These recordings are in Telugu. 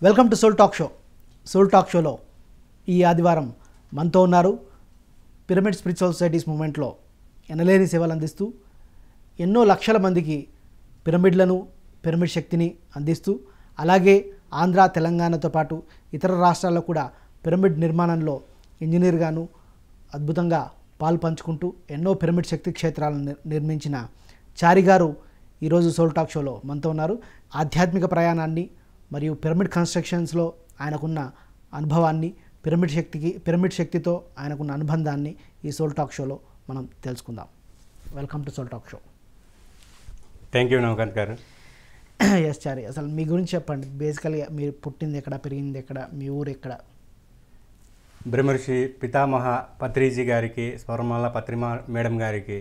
Welcome to soul talk show soul talk షోలో ఈ ఆదివారం మనతో ఉన్నారు పిరమిడ్ స్పిరిచువల్ సొసైటీస్ మూమెంట్లో ఎనలేని సేవలు అందిస్తూ ఎన్నో లక్షల మందికి పిరమిడ్లను పిరమిడ్ శక్తిని అందిస్తూ అలాగే ఆంధ్ర తెలంగాణతో పాటు ఇతర రాష్ట్రాల్లో కూడా పిరమిడ్ నిర్మాణంలో ఇంజనీర్గాను అద్భుతంగా పాలు పంచుకుంటూ ఎన్నో పిరమిడ్ శక్తి క్షేత్రాలను నిర్- నిర్మించిన చారి గారు ఈరోజు సోల్ టాక్ షోలో మనతో ఉన్నారు ఆధ్యాత్మిక ప్రయాణాన్ని మరియు పిరమిడ్ కన్స్ట్రక్షన్స్లో ఆయనకున్న అనుభవాన్ని పిరమిడ్ శక్తికి పిరమిడ్ శక్తితో ఆయనకున్న అనుబంధాన్ని ఈ సోల్ టాక్ షోలో మనం తెలుసుకుందాం welcome to soul talk show thank you Navakanth garu S చారి అసలు మీ గురించి చెప్పండి బేసికల్గా మీరు పుట్టింది ఎక్కడ పెరిగింది ఎక్కడ మీ ఊరు ఎక్కడ బ్రహ్మర్షి పితామహ పత్రిజీ గారికి స్వర్మల పత్రిమా మేడం గారికి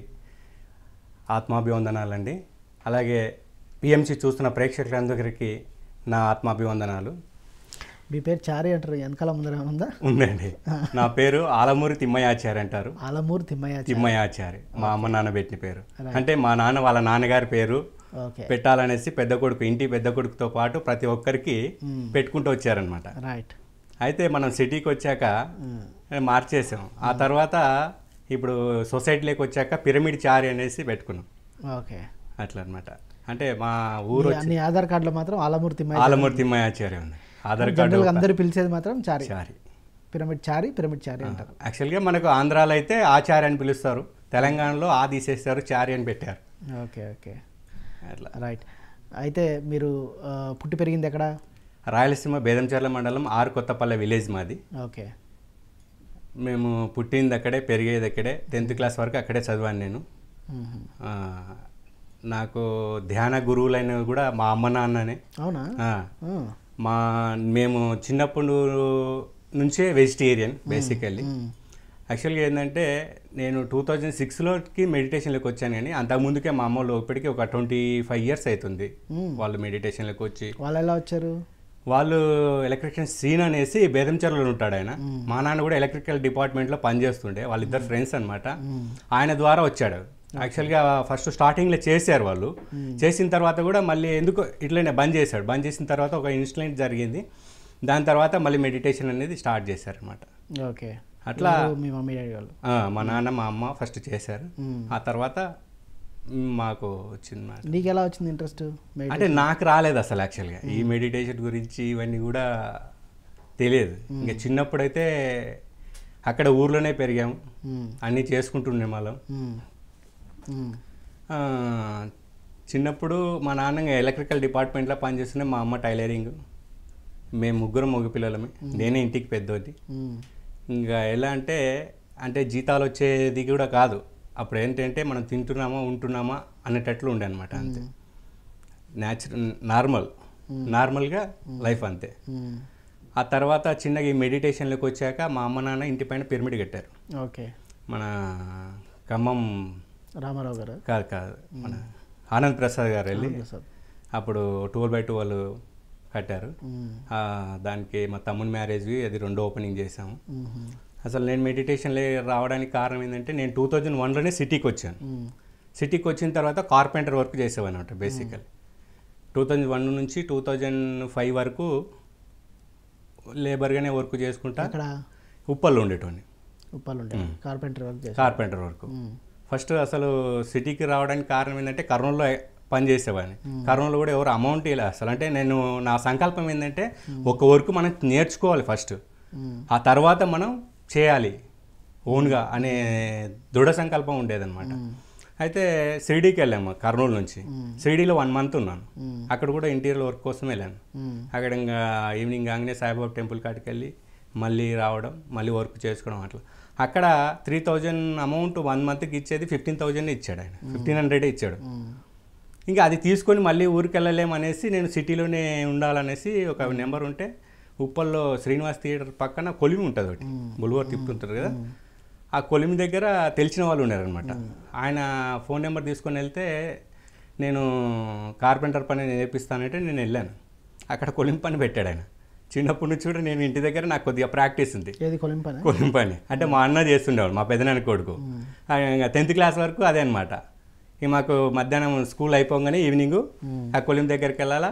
ఆత్మాభివందనాలండి అలాగే పిఎంసి చూస్తున్న ప్రేక్షకులందరికీ నా ఆత్మాభివందనాలు మీ పేరు చారి అంటారు వెనకాల ముందర ఉందా ఉందండి నా పేరు ఆలమూరి తిమ్మయాచారి అంటారు ఆలమూరు తిమ్మయ్య చారి. తిమ్మయాచారి మా అమ్మ నాన్న పెట్టిన పేరు అంటే మా నాన్న వాళ్ళ నాన్నగారి పేరు ఓకే పెట్టాలనేసి పెద్ద కొడుకు ఇంటి పెద్ద కొడుకుతో పాటు ప్రతి ఒక్కరికి పెట్టుకుంటూ వచ్చారనమాట రైట్ అయితే మనం సిటీకి వచ్చాక మార్చేసాం ఆ తర్వాత ఇప్పుడు సొసైటీలోకి వచ్చాక పిరమిడ్ చారి అనేసి పెట్టుకున్నాం ఓకే అట్లా అనమాట అంటే మా ఊరు మీ అన్ని ఆధార్ కార్డులో మాత్రం ఆలమూరు తిమ్మయ్య ఆలమూర్తి ఆచార్య ఉంది ఆధార్ కార్డు జనరల్గా అందరూ పిలిచేది మాత్రం చారి చారి పిరమిడ్ చారి పిరమిడ్ చారి అంటారు యాక్చువల్గా మనకు ఆంధ్రాలో అయితే ఆచార్య అని పిలుస్తారు తెలంగాణలో ఆ తీసేస్తారు చారి అని పెట్టారు ఓకే ఓకే అట్లా రైట్ అయితే మీరు ఆ, పుట్టి పెరిగింది ఎక్కడ రాయలసీమ బేదంచర్ల మండలం ఆరు కొత్తపల్లె విలేజ్ మాది ఓకే మేము పుట్టింది అక్కడే పెరిగేది అక్కడే టెన్త్ క్లాస్ వరకు అక్కడే చదివాను నేను మ్మ్. ఆ, నాకు ధ్యాన గురువులైనవి కూడా మా అమ్మ నాన్ననే అవునా ఆ, ఆ. మా మేము చిన్నప్పుడు నుంచే వెజిటేరియన్ బేసికల్లీ యాక్చువల్గా ఏంటంటే నేను టూ థౌజండ్ సిక్స్లోకి మెడిటేషన్లోకి వచ్చాను కానీ అంతకుముందుకే మా అమ్మ వాళ్ళు ఇప్పటికీ ఒక ట్వంటీ ఫైవ్ ఇయర్స్ అవుతుంది వాళ్ళు మెడిటేషన్లోకి వచ్చి వాళ్ళు ఎలా వచ్చారు వాళ్ళు ఎలక్ట్రిషియన్ సీన్ అనేసి బేదంచెరలో ఉంటాడు ఆయన మా నాన్న కూడా ఎలక్ట్రికల్ డిపార్ట్మెంట్లో పనిచేస్తుండే వాళ్ళిద్దరు ఫ్రెండ్స్ అన్నమాట ఆయన ద్వారా వచ్చాడు యాక్చువల్గా ఫస్ట్ స్టార్టింగ్లో చేశారు వాళ్ళు చేసిన తర్వాత కూడా మళ్ళీ ఎందుకు ఇట్లనే బంద్ చేశాడు బంద్ చేసిన తర్వాత ఒక ఇన్సిడెంట్ జరిగింది దాని తర్వాత మళ్ళీ మెడిటేషన్ అనేది స్టార్ట్ చేశారనమాట ఓకే అట్లా ఎవరు మీ మమ్మీ డాడీ వాళ్ళు మా నాన్న మా అమ్మ ఫస్ట్ చేశారు మ్మ్. ఆ తర్వాత మ్, మాకు వచ్చింది మాట నీకు ఎలా వచ్చింది ఇంట్రెస్ట్ అంటే నాకు రాలేదు అసలు యాక్చువల్గా ఈ మెడిటేషన్ గురించి ఇవన్నీ కూడా తెలియదు ఇంకా చిన్నప్పుడైతే అక్కడ ఊర్లోనే పెరిగాము అన్నీ చేసుకుంటుండే వాళ్ళం ఆ, చిన్నప్పుడు మా నాన్న ఎలక్ట్రికల్ డిపార్ట్మెంట్లో పనిచేస్తుండే మా అమ్మ టైలరింగ్ మేము ముగ్గురు మగ పిల్లలమే నేనే ఇంటికి పెద్దోది ఇంకా ఎలా అంటే అంటే జీతాలు వచ్చేది కూడా కాదు అప్పుడు ఏంటంటే మనం తింటున్నామా ఉంటున్నామా అనేటట్లు ఉండే అనమాట అంతే న్యాచురల్ నార్మల్ నార్మల్గా లైఫ్ అంతే ఆ తర్వాత చిన్నగా ఈ మెడిటేషన్లోకి వచ్చాక మా అమ్మ నాన్న ఇంటి పైన పిరమిడ్ కట్టారు ఓకే మన ఖమ్మం రామారావు గారు కాదు కాదు మన ఆనంద్ ప్రసాద్ గారు వెళ్ళి ప్రసాద్ అప్పుడు టూల్ బై టూ వాళ్ళు కట్టారు మ్మ్. ఆ, దానికి మా తమ్ముని మ్యారేజ్వి అది రెండో ఓపెనింగ్ చేసాము మ్మ్. అసలు నేను మెడిటేషన్లో రావడానికి కారణం ఏంటంటే నేను టూ థౌజండ్ వన్లోనే సిటీకి వచ్చాను మ్మ్. సిటీకి వచ్చిన తర్వాత కార్పెంటర్ వర్క్ చేసేవాను అనమాట బేసికల్ టూ థౌజండ్ వన్ నుంచి టూ థౌజండ్ ఫైవ్ వరకు లేబర్గానే వర్క్ చేసుకుంటా అక్కడ ఉప్పల్లో ఉండేటోని ఉప్పాలు ఉంటాయి కార్పెంటర్ వర్క్ చేసి కార్పెంటర్ వర్క్ ఫస్ట్ అసలు సిటీకి రావడానికి కారణం ఏంటంటే కర్నూలులో పని చేసేవాడిని కర్నూలులో కూడా ఎవరు అమౌంట్ ఇలా అసలు అంటే నేను నా సంకల్పం ఏంటంటే ఒక వర్క్ మనం నేర్చుకోవాలి ఫస్ట్ మ్మ్. ఆ తర్వాత మనం చేయాలి ఓన్గా అనే దృఢ సంకల్పం ఉండేదన్నమాట అయితే షిరిడీకి వెళ్ళాము కర్నూలు నుంచి షిరిడీలో వన్ మంత్ ఉన్నాను అక్కడ కూడా ఇంటీరియర్ వర్క్ కోసం వెళ్ళాను మ్మ్. అక్కడ ఇంకా ఈవినింగ్ ఆంజనేయ సాయిబాబా టెంపుల్ కాడికి వెళ్ళి మళ్ళీ రావడం మళ్ళీ వర్క్ చేసుకోవడం అట్లా అక్కడ త్రీ థౌజండ్ అమౌంట్ వన్ మంత్కి ఇచ్చేది ఫిఫ్టీన్ థౌజండ్ ఇచ్చాడు ఆయన ఫిఫ్టీన్ హండ్రెడ్ ఇచ్చాడు మ్మ్. ఇంకా అది తీసుకొని మళ్ళీ ఊరికి వెళ్ళలేమనేసి నేను సిటీలోనే ఉండాలనేసి ఒక నెంబర్ ఉంటే ఉప్పల్లో శ్రీనివాస్ థియేటర్ పక్కన కొలిమి ఉంటుంది ఒకటి బుల్వర్ తిప్పుతుంటారు కదా ఆ కొలిమి దగ్గర తెలిసిన వాళ్ళు ఉన్నారనమాట ఆయన ఫోన్ నెంబర్ తీసుకొని వెళ్తే నేను కార్పెంటర్ పని నేర్పిస్తానంటే నేను వెళ్ళాను అక్కడ కొలిమి పని పెట్టాడు ఆయన చిన్నప్పటి నుంచి కూడా నేను ఇంటి దగ్గర నాకు కొద్దిగా ప్రాక్టీస్ ఉంది ఏది కొలింపనే కొలిమి పని అంటే మా అన్న చేస్తుండేవాడు మా పెదనాన్న కొడుకు ఆ, ఇంకా టెన్త్ క్లాస్ వరకు అదే అనమాట ఇక మాకు మధ్యాహ్నం స్కూల్ అయిపోగానే ఈవినింగ్ ఆ కొలిం దగ్గరికి వెళ్ళాలా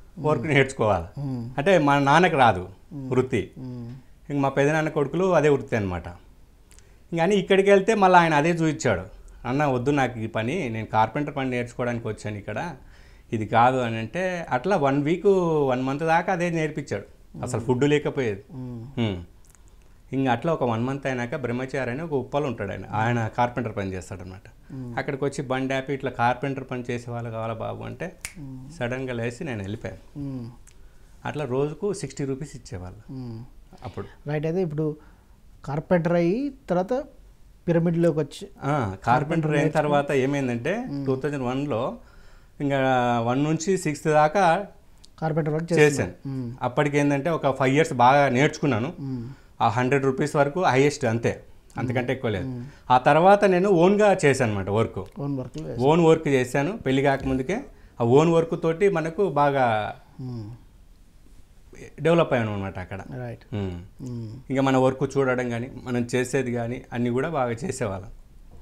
వర్క్ నేర్చుకోవాలి అంటే మా నాన్నకి రాదు వృత్తి ఇంక మా పెదనాన్న కొడుకులు అదే వృత్తి అనమాట కానీ ఇక్కడికి వెళ్తే మళ్ళీ ఆయన అదే చూపించాడు అన్న వద్దు నాకు ఈ పని నేను కార్పెంటర్ పని నేర్చుకోవడానికి వచ్చాను ఇక్కడ ఇది కాదు అని అంటే అట్లా వన్ వీక్ వన్ మంత్ దాకా అదే నేర్పించాడు అసలు ఫుడ్ లేకపోయేది ఉమ్. ఇంకా అట్లా ఒక వన్ మంత్ అయినాక బ్రహ్మచారి అని ఒక ఉప్పలు ఉంటాడు ఆయన ఆయన కార్పెంటర్ పని చేస్తాడనమాట అక్కడికి వచ్చి బండి ఆపి ఇట్లా కార్పెంటర్ పని చేసే వాళ్ళు కావాలా బాబు అంటే సడన్గా లేచి నేను వెళ్ళిపోయాను అట్లా రోజుకు సిక్స్టీ రూపీస్ ఇచ్చేవాళ్ళు అప్పుడు రైట్ అయితే ఇప్పుడు కార్పెంటర్ అయ్యి తర్వాత పిరమిడ్లోకి వచ్చి ఆ, కార్పెంటర్ అయిన తర్వాత ఏమైందంటే టూ థౌజండ్ వన్లో ఇంకా వన్ నుంచి సిక్స్త్ దాకా కార్పెంటర్ వర్క్ చేశాను అప్పటికి ఏంటంటే ఒక ఫైవ్ ఇయర్స్ బాగా నేర్చుకున్నాను ఆ హండ్రెడ్ రూపీస్ వరకు హైయెస్ట్ అంతే అంతకంటే ఎక్కువ లేదు ఆ తర్వాత నేను ఓన్గా చేశాను అనమాట work own work own work చేశాను పెళ్లి కాకముందుకే ఆ ఓన్ వర్క్ తోటి మనకు బాగా డెవలప్ అయ్యాను అనమాట అక్కడ రైట్ ఉమ్. ఇంకా మన వర్క్ చూడడం కానీ మనం చేసేది కానీ అన్నీ కూడా బాగా చేసేవాళ్ళం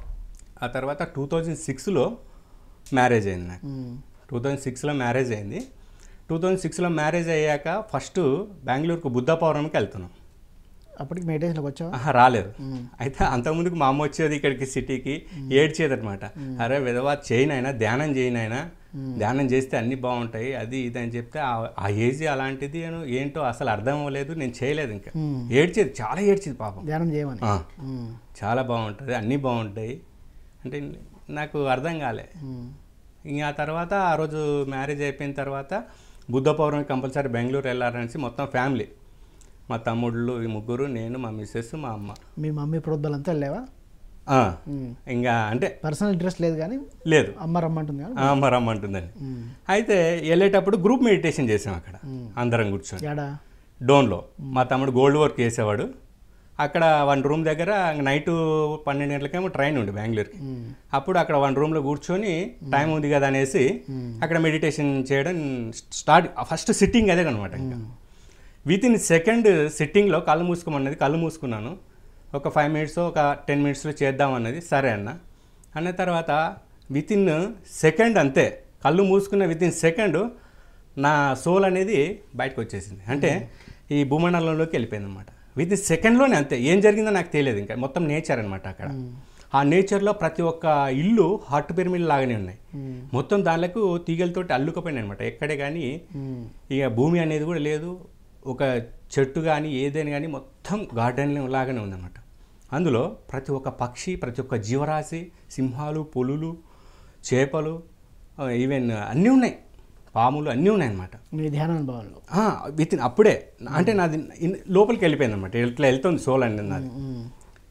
ఆ తర్వాత టూ థౌజండ్ సిక్స్లో మ్యారేజ్ అయింది నాకు టూ థౌజండ్ సిక్స్లో మ్యారేజ్ అయింది టూ థౌజండ్ సిక్స్లో మ్యారేజ్ అయ్యాక ఫస్ట్ బెంగళూరుకు బుద్ధ పౌర్ణమికి వెళ్తున్నాం అప్పటికి మెడిటేషన్లోకి వచ్చావా ఆహా, రాలేదు అయితే అంతకుముందుకు మా అమ్మ వచ్చేది ఇక్కడికి సిటీకి ఏడ్చేది అనమాట అరే విధవా చేయనైనా ధ్యానం చేయనైనా ధ్యానం చేస్తే అన్నీ బాగుంటాయి అది ఇది అని చెప్తే ఆ- ఆ ఏజ్ అలాంటిది నేను ఏంటో అసలు అర్థం అవ్వలేదు నేను చేయలేదు ఇంకా ఏడ్చేది చాలా ఏడ్చేది పాపం ధ్యానం చేయమని ఆ, మ్మ్. చాలా బాగుంటుంది అన్నీ బాగుంటాయి అంటే నాకు అర్థం కాలే మ్మ్. ఇంకా ఆ తర్వాత ఆ రోజు మ్యారేజ్ అయిపోయిన తర్వాత బుద్ధ పౌర్ణమి కంపల్సరీ బెంగళూరు వెళ్ళాలనేసి మొత్తం ఫ్యామిలీ మా తమ్ముళ్ళు ఈ ముగ్గురు నేను మా మిస్సెస్ మా అమ్మ మీ మమ్మీ ప్రోద్బలంతా వెళ్ళావా ఆ, మ్మ్. ఇంకా అంటే పర్సనల్ ఇంట్రెస్ట్ లేదు కానీ లేదు అమ్మ రమ్మంటుంది కానీ ఆ, అమ్మ రమ్మంటుందని మ్మ్. అయితే వెళ్ళేటప్పుడు గ్రూప్ మెడిటేషన్ చేసాం అక్కడ అందరం కూర్చొని ఏడా డోన్లో మా తమ్ముడు గోల్డ్ వర్క్ చేసేవాడు అక్కడ వన్ రూమ్ దగ్గర నైట్ పన్నెండు గంటలకేమో ట్రైన్ ఉండే బెంగళూరుకి అప్పుడు అక్కడ వన్ రూమ్లో కూర్చొని టైం ఉంది కదా అనేసి అక్కడ మెడిటేషన్ చేయడం స్టార్ట్ ఫస్ట్ సిట్టింగ్ అదే అనమాట ఇంకా విత్ ఇన్ సెకండ్ సిట్టింగ్లో కళ్ళు మూసుకోమన్నది కళ్ళు మూసుకున్నాను ఒక ఫైవ్ మినిట్స్ ఒక టెన్ మినిట్స్లో చేద్దాం అన్నది సరే అన్న అన్న తర్వాత విత్ ఇన్ సెకండ్ అంతే కళ్ళు మూసుకున్న విత్ ఇన్ సెకండ్ నా సోల్ అనేది బయటకు వచ్చేసింది అంటే ఈ భూమండలంలోకి వెళ్ళిపోయింది అనమాట విత్ ఇన్ సెకండ్లోనే అంతే ఏం జరిగిందో నాకు తెలియదు ఇంకా మొత్తం నేచర్ అనమాట అక్కడ ఆ నేచర్లో ప్రతి ఒక్క ఇల్లు హాట్ పిరమిడ్ లాగానే ఉన్నాయి మొత్తం దానిలకు తీగలతోటి అల్లుకపోయినాయి అనమాట ఎక్కడే కానీ మ్మ్. ఇక భూమి అనేది కూడా లేదు ఒక చెట్టు కానీ ఏదైనా కానీ మొత్తం గార్డెన్ లాగానే ఉందన్నమాట అందులో ప్రతి ఒక్క పక్షి ప్రతి ఒక్క జీవరాశి సింహాలు పులులు చేపలు ఈవెన్ అన్నీ ఉన్నాయి పాములు అన్నీ ఉన్నాయి అన్నమాట మీ ధ్యాన అనుభవంలో విత్ ఇన్ అప్పుడే అంటే నాది ఇన్- లోపలికి వెళ్ళిపోయింది అనమాట ఇట్లా వెళ్తుంది సోల్ అనేది నాది మ్మ్.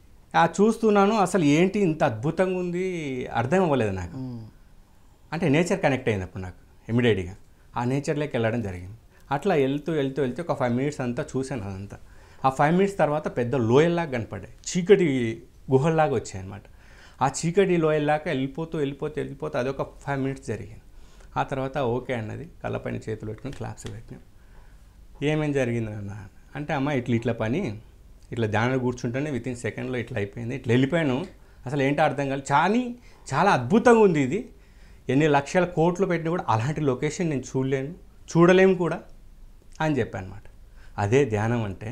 ఆ చూస్తున్నాను అసలు ఏంటి ఇంత అద్భుతంగా ఉంది అర్థం అవ్వలేదు నాకు మ్మ్. అంటే నేచర్ కనెక్ట్ అయింది అప్పుడు నాకు ఇమీడియట్గా ఆ నేచర్లోకి వెళ్ళడం జరిగింది అట్లా వెళ్తూ వెళ్తూ వెళ్తూ ఒక ఫైవ్ మినిట్స్ అంతా చూశాను అదంతా ఆ ఫైవ్ మినిట్స్ తర్వాత పెద్ద లోయల్లాగా కనపడ్డాయి చీకటి గుహల్లాగా వచ్చాయి అనమాట ఆ చీకటి లోయల్లాగా వెళ్ళిపోతూ వెళ్ళిపోతూ వెళ్ళిపోతూ అదొక ఫైవ్ మినిట్స్ జరిగింది ఆ తర్వాత ఓకే అన్నది కళ్ళపైన చేతులు పెట్టుకుని క్లాప్స్ పెట్టినాం ఏమేం జరిగింది అన్న అంటే అమ్మ ఇట్లా ఇట్లా పని ఇట్లా ధ్యానంలో కూర్చుంటేనే విత్ ఇన్ సెకండ్లో ఇట్లా అయిపోయింది ఇట్లా వెళ్ళిపోయాను అసలు ఏంటో అర్థం కాదు చాలా చాలా అద్భుతంగా ఉంది ఇది ఎన్ని లక్షల కోట్లు పెట్టినా కూడా అలాంటి లొకేషన్ నేను చూడలేను చూడలేము కూడా అని చెప్పాను అనమాట అదే ధ్యానం అంటే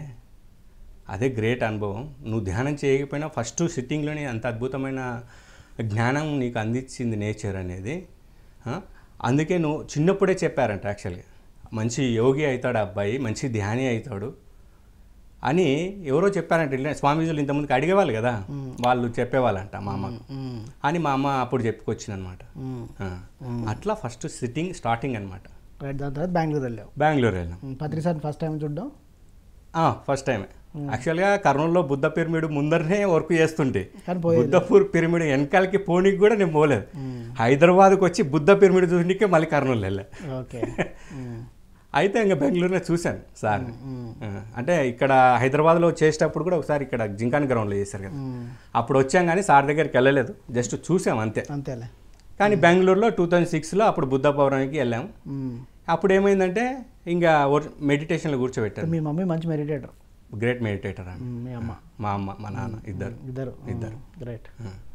అదే గ్రేట్ అనుభవం నువ్వు ధ్యానం చేయకపోయినా ఫస్ట్ సిట్టింగ్లోనే అంత అద్భుతమైన జ్ఞానం నీకు అందించింది నేచర్ అనేది ఆ? అందుకే నువ్వు చిన్నప్పుడే చెప్పారంట యాక్చువల్గా మంచి యోగి అవుతాడు ఆ అబ్బాయి మంచి ధ్యాని అవుతాడు అని ఎవరో చెప్పారంట ఇలా స్వామీజీలు ఇంతకుముందుకు అడిగేవాళ్ళు కదా వాళ్ళు చెప్పేవాళ్ళంట మా అమ్మకు మ్మ్. అని మా అమ్మ అప్పుడు చెప్పుకొచ్చిందనమాట మ్మ్. అట్లా ఫస్ట్ సిట్టింగ్ స్టార్టింగ్ అనమాట రైట్ దాని తర్వాత బెంగళూరు వెళ్ళావు బెంగళూరు వెళ్ళాం మ్మ్. పత్రిసారి ఫస్ట్ టైం చూడడం ఫస్ట్ టైమే యాక్చువల్గా కర్నూలులో బుద్ధ పిరమిడ్ ముందరనే వర్క్ చేస్తుంటే కానీ పోయేది బుద్ధపూర్ పిరమిడ్ వెనకాలకి పోనీకి కూడా నేను పోలేదు హైదరాబాద్కి వచ్చి బుద్ధ పిరమిడ్ చూడడానికి మళ్ళీ కర్నూలు వెళ్ళా ఓకే మ్మ్. అయితే ఇంకా బెంగళూరులో చూశాను సార్ అంటే ఇక్కడ హైదరాబాద్లో చేసేటప్పుడు కూడా ఒకసారి ఇక్కడ జింకాన్ గ్రౌండ్లో చేశారు కదా మ్మ్. అప్పుడు వచ్చాం కానీ సార్ దగ్గరికి వెళ్ళలేదు జస్ట్ చూసాం అంతే అంతేలే కానీ బెంగళూరులో టూ థౌజండ్ సిక్స్లో అప్పుడు బుద్ధ పౌర్ణమికి వెళ్ళాం మ్మ్. అప్పుడు ఏమైందంటే ఇంకా మెడిటేషన్లో కూర్చోబెట్టారు మీ మమ్మీ మంచి మెడిటేటర్ గ్రేట్ మెడిటేటర్ ఆమె మీ అమ్మ మా అమ్మ మా నాన్న ఇద్దరు ఇద్దరు ఇద్దరు. గ్రేట్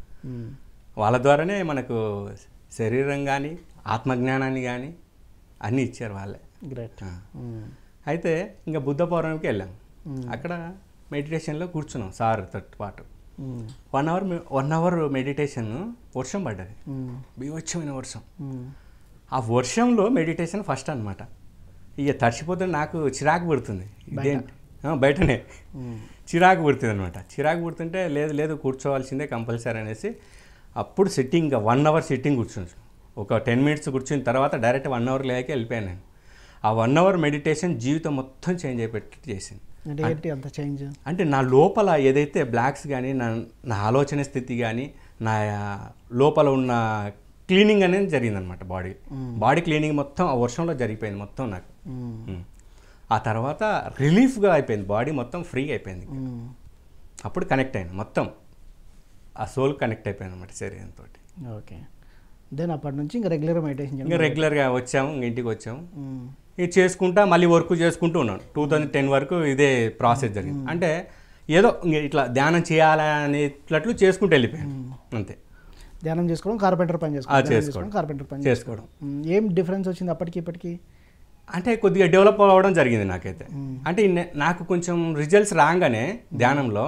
వాళ్ళ ద్వారానే మనకు శరీరం కానీ ఆత్మజ్ఞానాన్ని కానీ అన్నీ ఇచ్చారు వాళ్ళే గ్రేట్ ఆ. అయితే ఇంకా బుద్ధ పౌర్ణమికి వెళ్ళాం మ్మ్. అక్కడ మెడిటేషన్లో కూర్చున్నాం సార్ తోటి పాటు one hour one hour meditation వర్షం పడ్డది బీభత్సమైన వర్షం ఆ వర్షంలో మెడిటేషన్ ఫస్ట్ అన్నమాట ఇక తడిచిపోతే నాకు చిరాకు పుడుతుంది ఇదేంటి ఆ, బయటనే చిరాకు పుడుతుంది అనమాట చిరాకు పుడుతుంటే లేదు లేదు కూర్చోవాల్సిందే కంపల్సరీ అనేసి అప్పుడు సిట్టింగ్ వన్ అవర్ సిట్టింగ్ కూర్చుని ఒక టెన్ మినిట్స్ కూర్చున్న తర్వాత డైరెక్ట్ వన్ అవర్ లేక వెళ్ళిపోయాను నేను ఆ వన్ అవర్ మెడిటేషన్ జీవితం మొత్తం చేంజ్ అయిపెట్టి చేసింది అంటే ఏంటి అంత చేంజ్ అంటే నా లోపల ఏదైతే బ్లాక్స్ కానీ నా నా ఆలోచన స్థితి కానీ నా లోపల ఉన్న క్లీనింగ్ అనేది జరిగిందనమాట బాడీ బాడీ క్లీనింగ్ మొత్తం ఆ వర్షంలో జరిగిపోయింది మొత్తం నాకు ఉమ్. ఆ తర్వాత రిలీఫ్గా అయిపోయింది బాడీ మొత్తం ఫ్రీ అయిపోయింది అప్పుడు కనెక్ట్ అయింది మొత్తం ఆ సోల్ కనెక్ట్ అయిపోయింది అనమాట శరీరంతో ఓకే దెన్ అప్పటి నుంచి ఇంకా రెగ్యులర్ మెడిటేషన్ ఇంకా రెగ్యులర్గా వచ్చాము ఇంక ఇంటికి వచ్చాము ఇది చేసుకుంటా మళ్ళీ వర్క్ చేసుకుంటూ ఉన్నాను టూ థౌజండ్ టెన్ వరకు ఇదే ప్రాసెస్ జరిగింది అంటే ఏదో ఇంక ఇట్లా ధ్యానం చేయాలనేటట్లు చేసుకుంటూ వెళ్ళిపోయాను అంతే ధ్యానం చేసుకోవడం కార్పెంటర్ పని ఆ, చేసుకోవడం ధ్యానం చేసుకోవడం. కార్పెంటర్ పని చేసుకోవడం మ్మ్. ఏం డిఫరెన్స్ వచ్చింది అప్పటికి ఇప్పటికి అంటే కొద్దిగా డెవలప్ అవ్వడం జరిగింది నాకైతే అంటే నే- నాకు కొంచెం రిజల్ట్స్ రాగానే ధ్యానంలో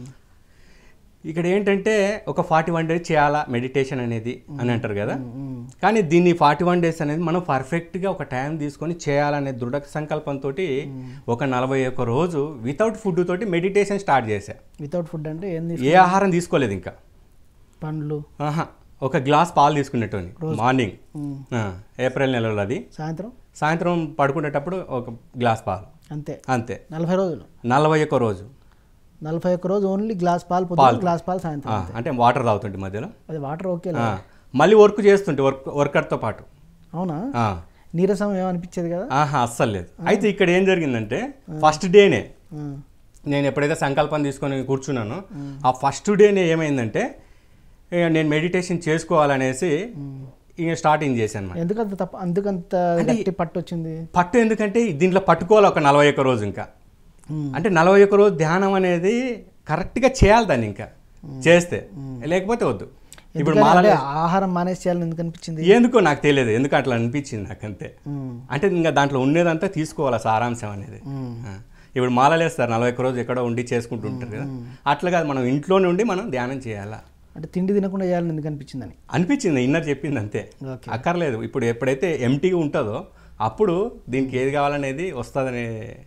ఇక్కడ ఏంటంటే ఒక ఫార్టీ వన్ డేస్ చేయాలా మెడిటేషన్ అనేది అని అంటారు కదా కానీ దీన్ని ఫార్టీ వన్ డేస్ అనేది మనం పర్ఫెక్ట్గా ఒక టైం తీసుకొని చేయాలనే దృఢ సంకల్పంతో ఒక నలభై ఒక్క రోజు వితౌట్ ఫుడ్ తోటి మెడిటేషన్ స్టార్ట్ చేశా వితౌట్ ఫుడ్ అంటే ఏం ఏ తీసు ఆహారం తీసుకోలేదు ఇంకా పండ్లు ఆహా ఒక గ్లాస్ పాలు తీసుకునేటోని మార్నింగ్ మ్మ్. ఆ, ఏప్రిల్ నెలలో అది సాయంత్రం సాయంత్రం పడుకునేటప్పుడు ఒక గ్లాస్ పాలు అంతే అంతే నలభై రోజులు నలభై ఒక్క రోజు నలభై ఒక్క రోజు ఓన్లీ గ్లాస్ పాలు పొద్దున పాలు. గ్లాస్ పాలు సాయంత్రం ఆ, అంటే వాటర్ తాగుతుంటే మధ్యలో అది వాటర్ ఓకే ఆ, మళ్ళీ వర్క్ చేస్తుంటే వర్క్ వర్కర్తో పాటు అవునా ఆ, నీరసం ఏమనిపించేది కదా ఆహా అస్సలు లేదు అయితే ఇక్కడ ఏం జరిగిందంటే ఫస్ట్ డేనే ఆ. నేను ఎప్పుడైతే సంకల్పం తీసుకొని కూర్చున్నానో ఆ ఫస్ట్ డేనే ఏమైందంటే ఇక నేను మెడిటేషన్ చేసుకోవాలనేసి ఇక స్టార్టింగ్ చేశాను అన్నమాట ఎందుకంత తప్ప అందుకంత గట్టి పట్టు వచ్చింది పట్టు ఎందుకంటే దీంట్లో పట్టుకోవాలి ఒక నలభై ఒక్క రోజు ఇంకా మ్మ్. అంటే నలభై ఒక్క రోజు ధ్యానం అనేది కరెక్ట్గా చేయాలి దాన్ని ఇంకా చేస్తే లేకపోతే వద్దు ఇప్పుడు ఎందుకని మాల అంటే ఆహారం మానేసి చేయాలని ఎందుకు అనిపించింది ఎందుకో నాకు తెలియదు ఎందుకు అట్లా అనిపించింది నాకు అంతే మ్మ్. అంటే ఇంకా దాంట్లో ఉండేదంతా తీసుకోవాలి ఆ సారాంశం అనేది మ్మ్. ఆ. ఇప్పుడు మాలలేస్తారు నలభై ఒక్క రోజు ఎక్కడో ఉండి చేసుకుంటూ ఉంటారు కదా అట్లా కాదు మనం ఇంట్లోనే ఉండి మనం ధ్యానం చేయాలా అంటే తిండి తినకుండా చేయాలని ఎందుకు అనిపించిందని అనిపించింది ఇన్నర్ చెప్పింది అంతే ఓకే అక్కర్లేదు ఇప్పుడు ఎప్పుడైతే ఎంటీగా ఉంటుందో అప్పుడు దీనికి ఏది కావాలనేది వస్తుందనే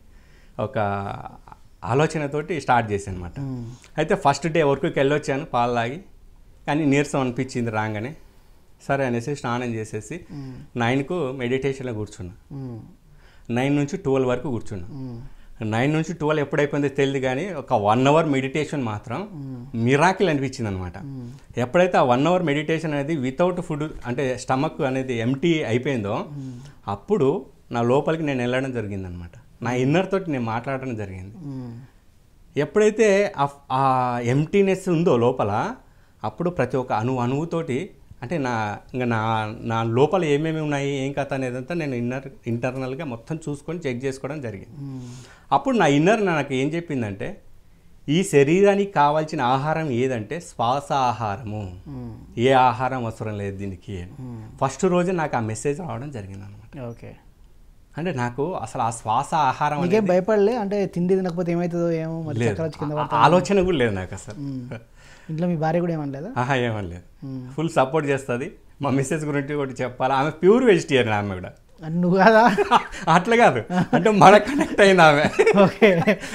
ఒక ఆలోచనతోటి స్టార్ట్ చేశాను అనమాట మ్మ్. అయితే ఫస్ట్ డే వర్క్కి వెళ్ళొచ్చాను పాలు తాగి కానీ నీరసం అనిపించింది రాగానే సరే అనేసి స్నానం చేసేసి మ్మ్. నైన్కు మెడిటేషన్లో కూర్చున్నా మ్మ్. నైన్ నుంచి ట్వెల్వ్ వరకు కూర్చున్నా మ్మ్. నైన్ నుంచి ట్వెల్వ్ ఎప్పుడైపోయిందో తెలియదు కానీ ఒక వన్ అవర్ మెడిటేషన్ మాత్రం మిరాకిల్ అనిపించింది అనమాట ఎప్పుడైతే ఆ వన్ అవర్ మెడిటేషన్ అనేది వితౌట్ ఫుడ్ అంటే స్టమక్ అనేది ఎంటీ అయిపోయిందో అప్పుడు నా లోపలికి నేను వెళ్ళడం జరిగింది అనమాట నా ఇన్నర్ తోటి నేను మాట్లాడడం జరిగింది మ్మ్. ఎప్పుడైతే ఆ- ఆ ఎంటీనెస్ ఉందో లోపల అప్పుడు ప్రతి ఒక్క అణు అణువుతోటి అంటే నా ఇంకా నా నా లోపల ఏమేమి ఉన్నాయి ఏం కథ అనేదంతా నేను ఇన్నర్ ఇంటర్నల్గా మొత్తం చూసుకొని చెక్ చేసుకోవడం జరిగింది మ్మ్. అప్పుడు నా ఇన్నర్ నాకు ఏం చెప్పిందంటే ఈ శరీరానికి కావాల్సిన ఆహారం ఏదంటే శ్వాస ఆహారము మ్మ్. ఏ ఆహారం అవసరం లేదు దీనికి అని. ఫస్ట్ రోజు నాకు ఆ మెసేజ్ రావడం జరిగింది అనమాట ఓకే అంటే నాకు అసలు ఆ శ్వాస ఆహారం అనేది నీకేం భయపడలే అంటే తిండి తినకపోతే ఏమవుతుందో ఏమో మరి లేదు చక్కెర వచ్చి కింద ఆ- ఆలోచన కూడా లేదు నాకు అసలు మ్మ్. ఇంట్లో మీ భార్య కూడా ఏమనలేదా ఆహా ఏమని లేదు మ్మ్. ఫుల్ సపోర్ట్ చేస్తుంది మా మిస్సెస్ గురించి కూడా చెప్పాలి ఆమె ప్యూర్ వెజిటేరియన్ ఆమె కూడా అని నువ్వు కాదా అట్లా కాదు అంటే మన కనెక్ట్ అయింది ఆమె ఓకే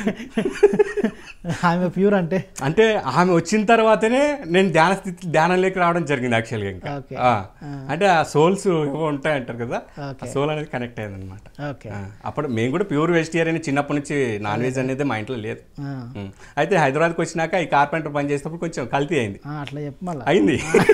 ఆమె ప్యూర్ అంటే అంటే ఆమె వచ్చిన తర్వాతనే నేను ధ్యాన స్థితి ధ్యానంలోకి రావడం జరిగింది యాక్చువల్గా ఇంకా ఓకే. ఆ. అంటే ఆ సోల్స్ ఏవో ఉంటాయి అంటారు కదా ఓకే. ఆ సోల్ అనేది కనెక్ట్ అయింది అనమాట ఓకే అప్పుడు మేము కూడా ప్యూర్ వెజిటేరియన్ చిన్నప్పటి నుంచి నాన్ వెజ్ అనేది మా ఇంట్లో లేదు ఆ. ఉమ్. అయితే హైదరాబాద్కి వచ్చినాక ఈ కార్పెంటర్ పని చేసేటప్పుడు కొంచెం కల్తీ అయింది ఆ, అట్లా చెప్పు మళ్ళా అయింది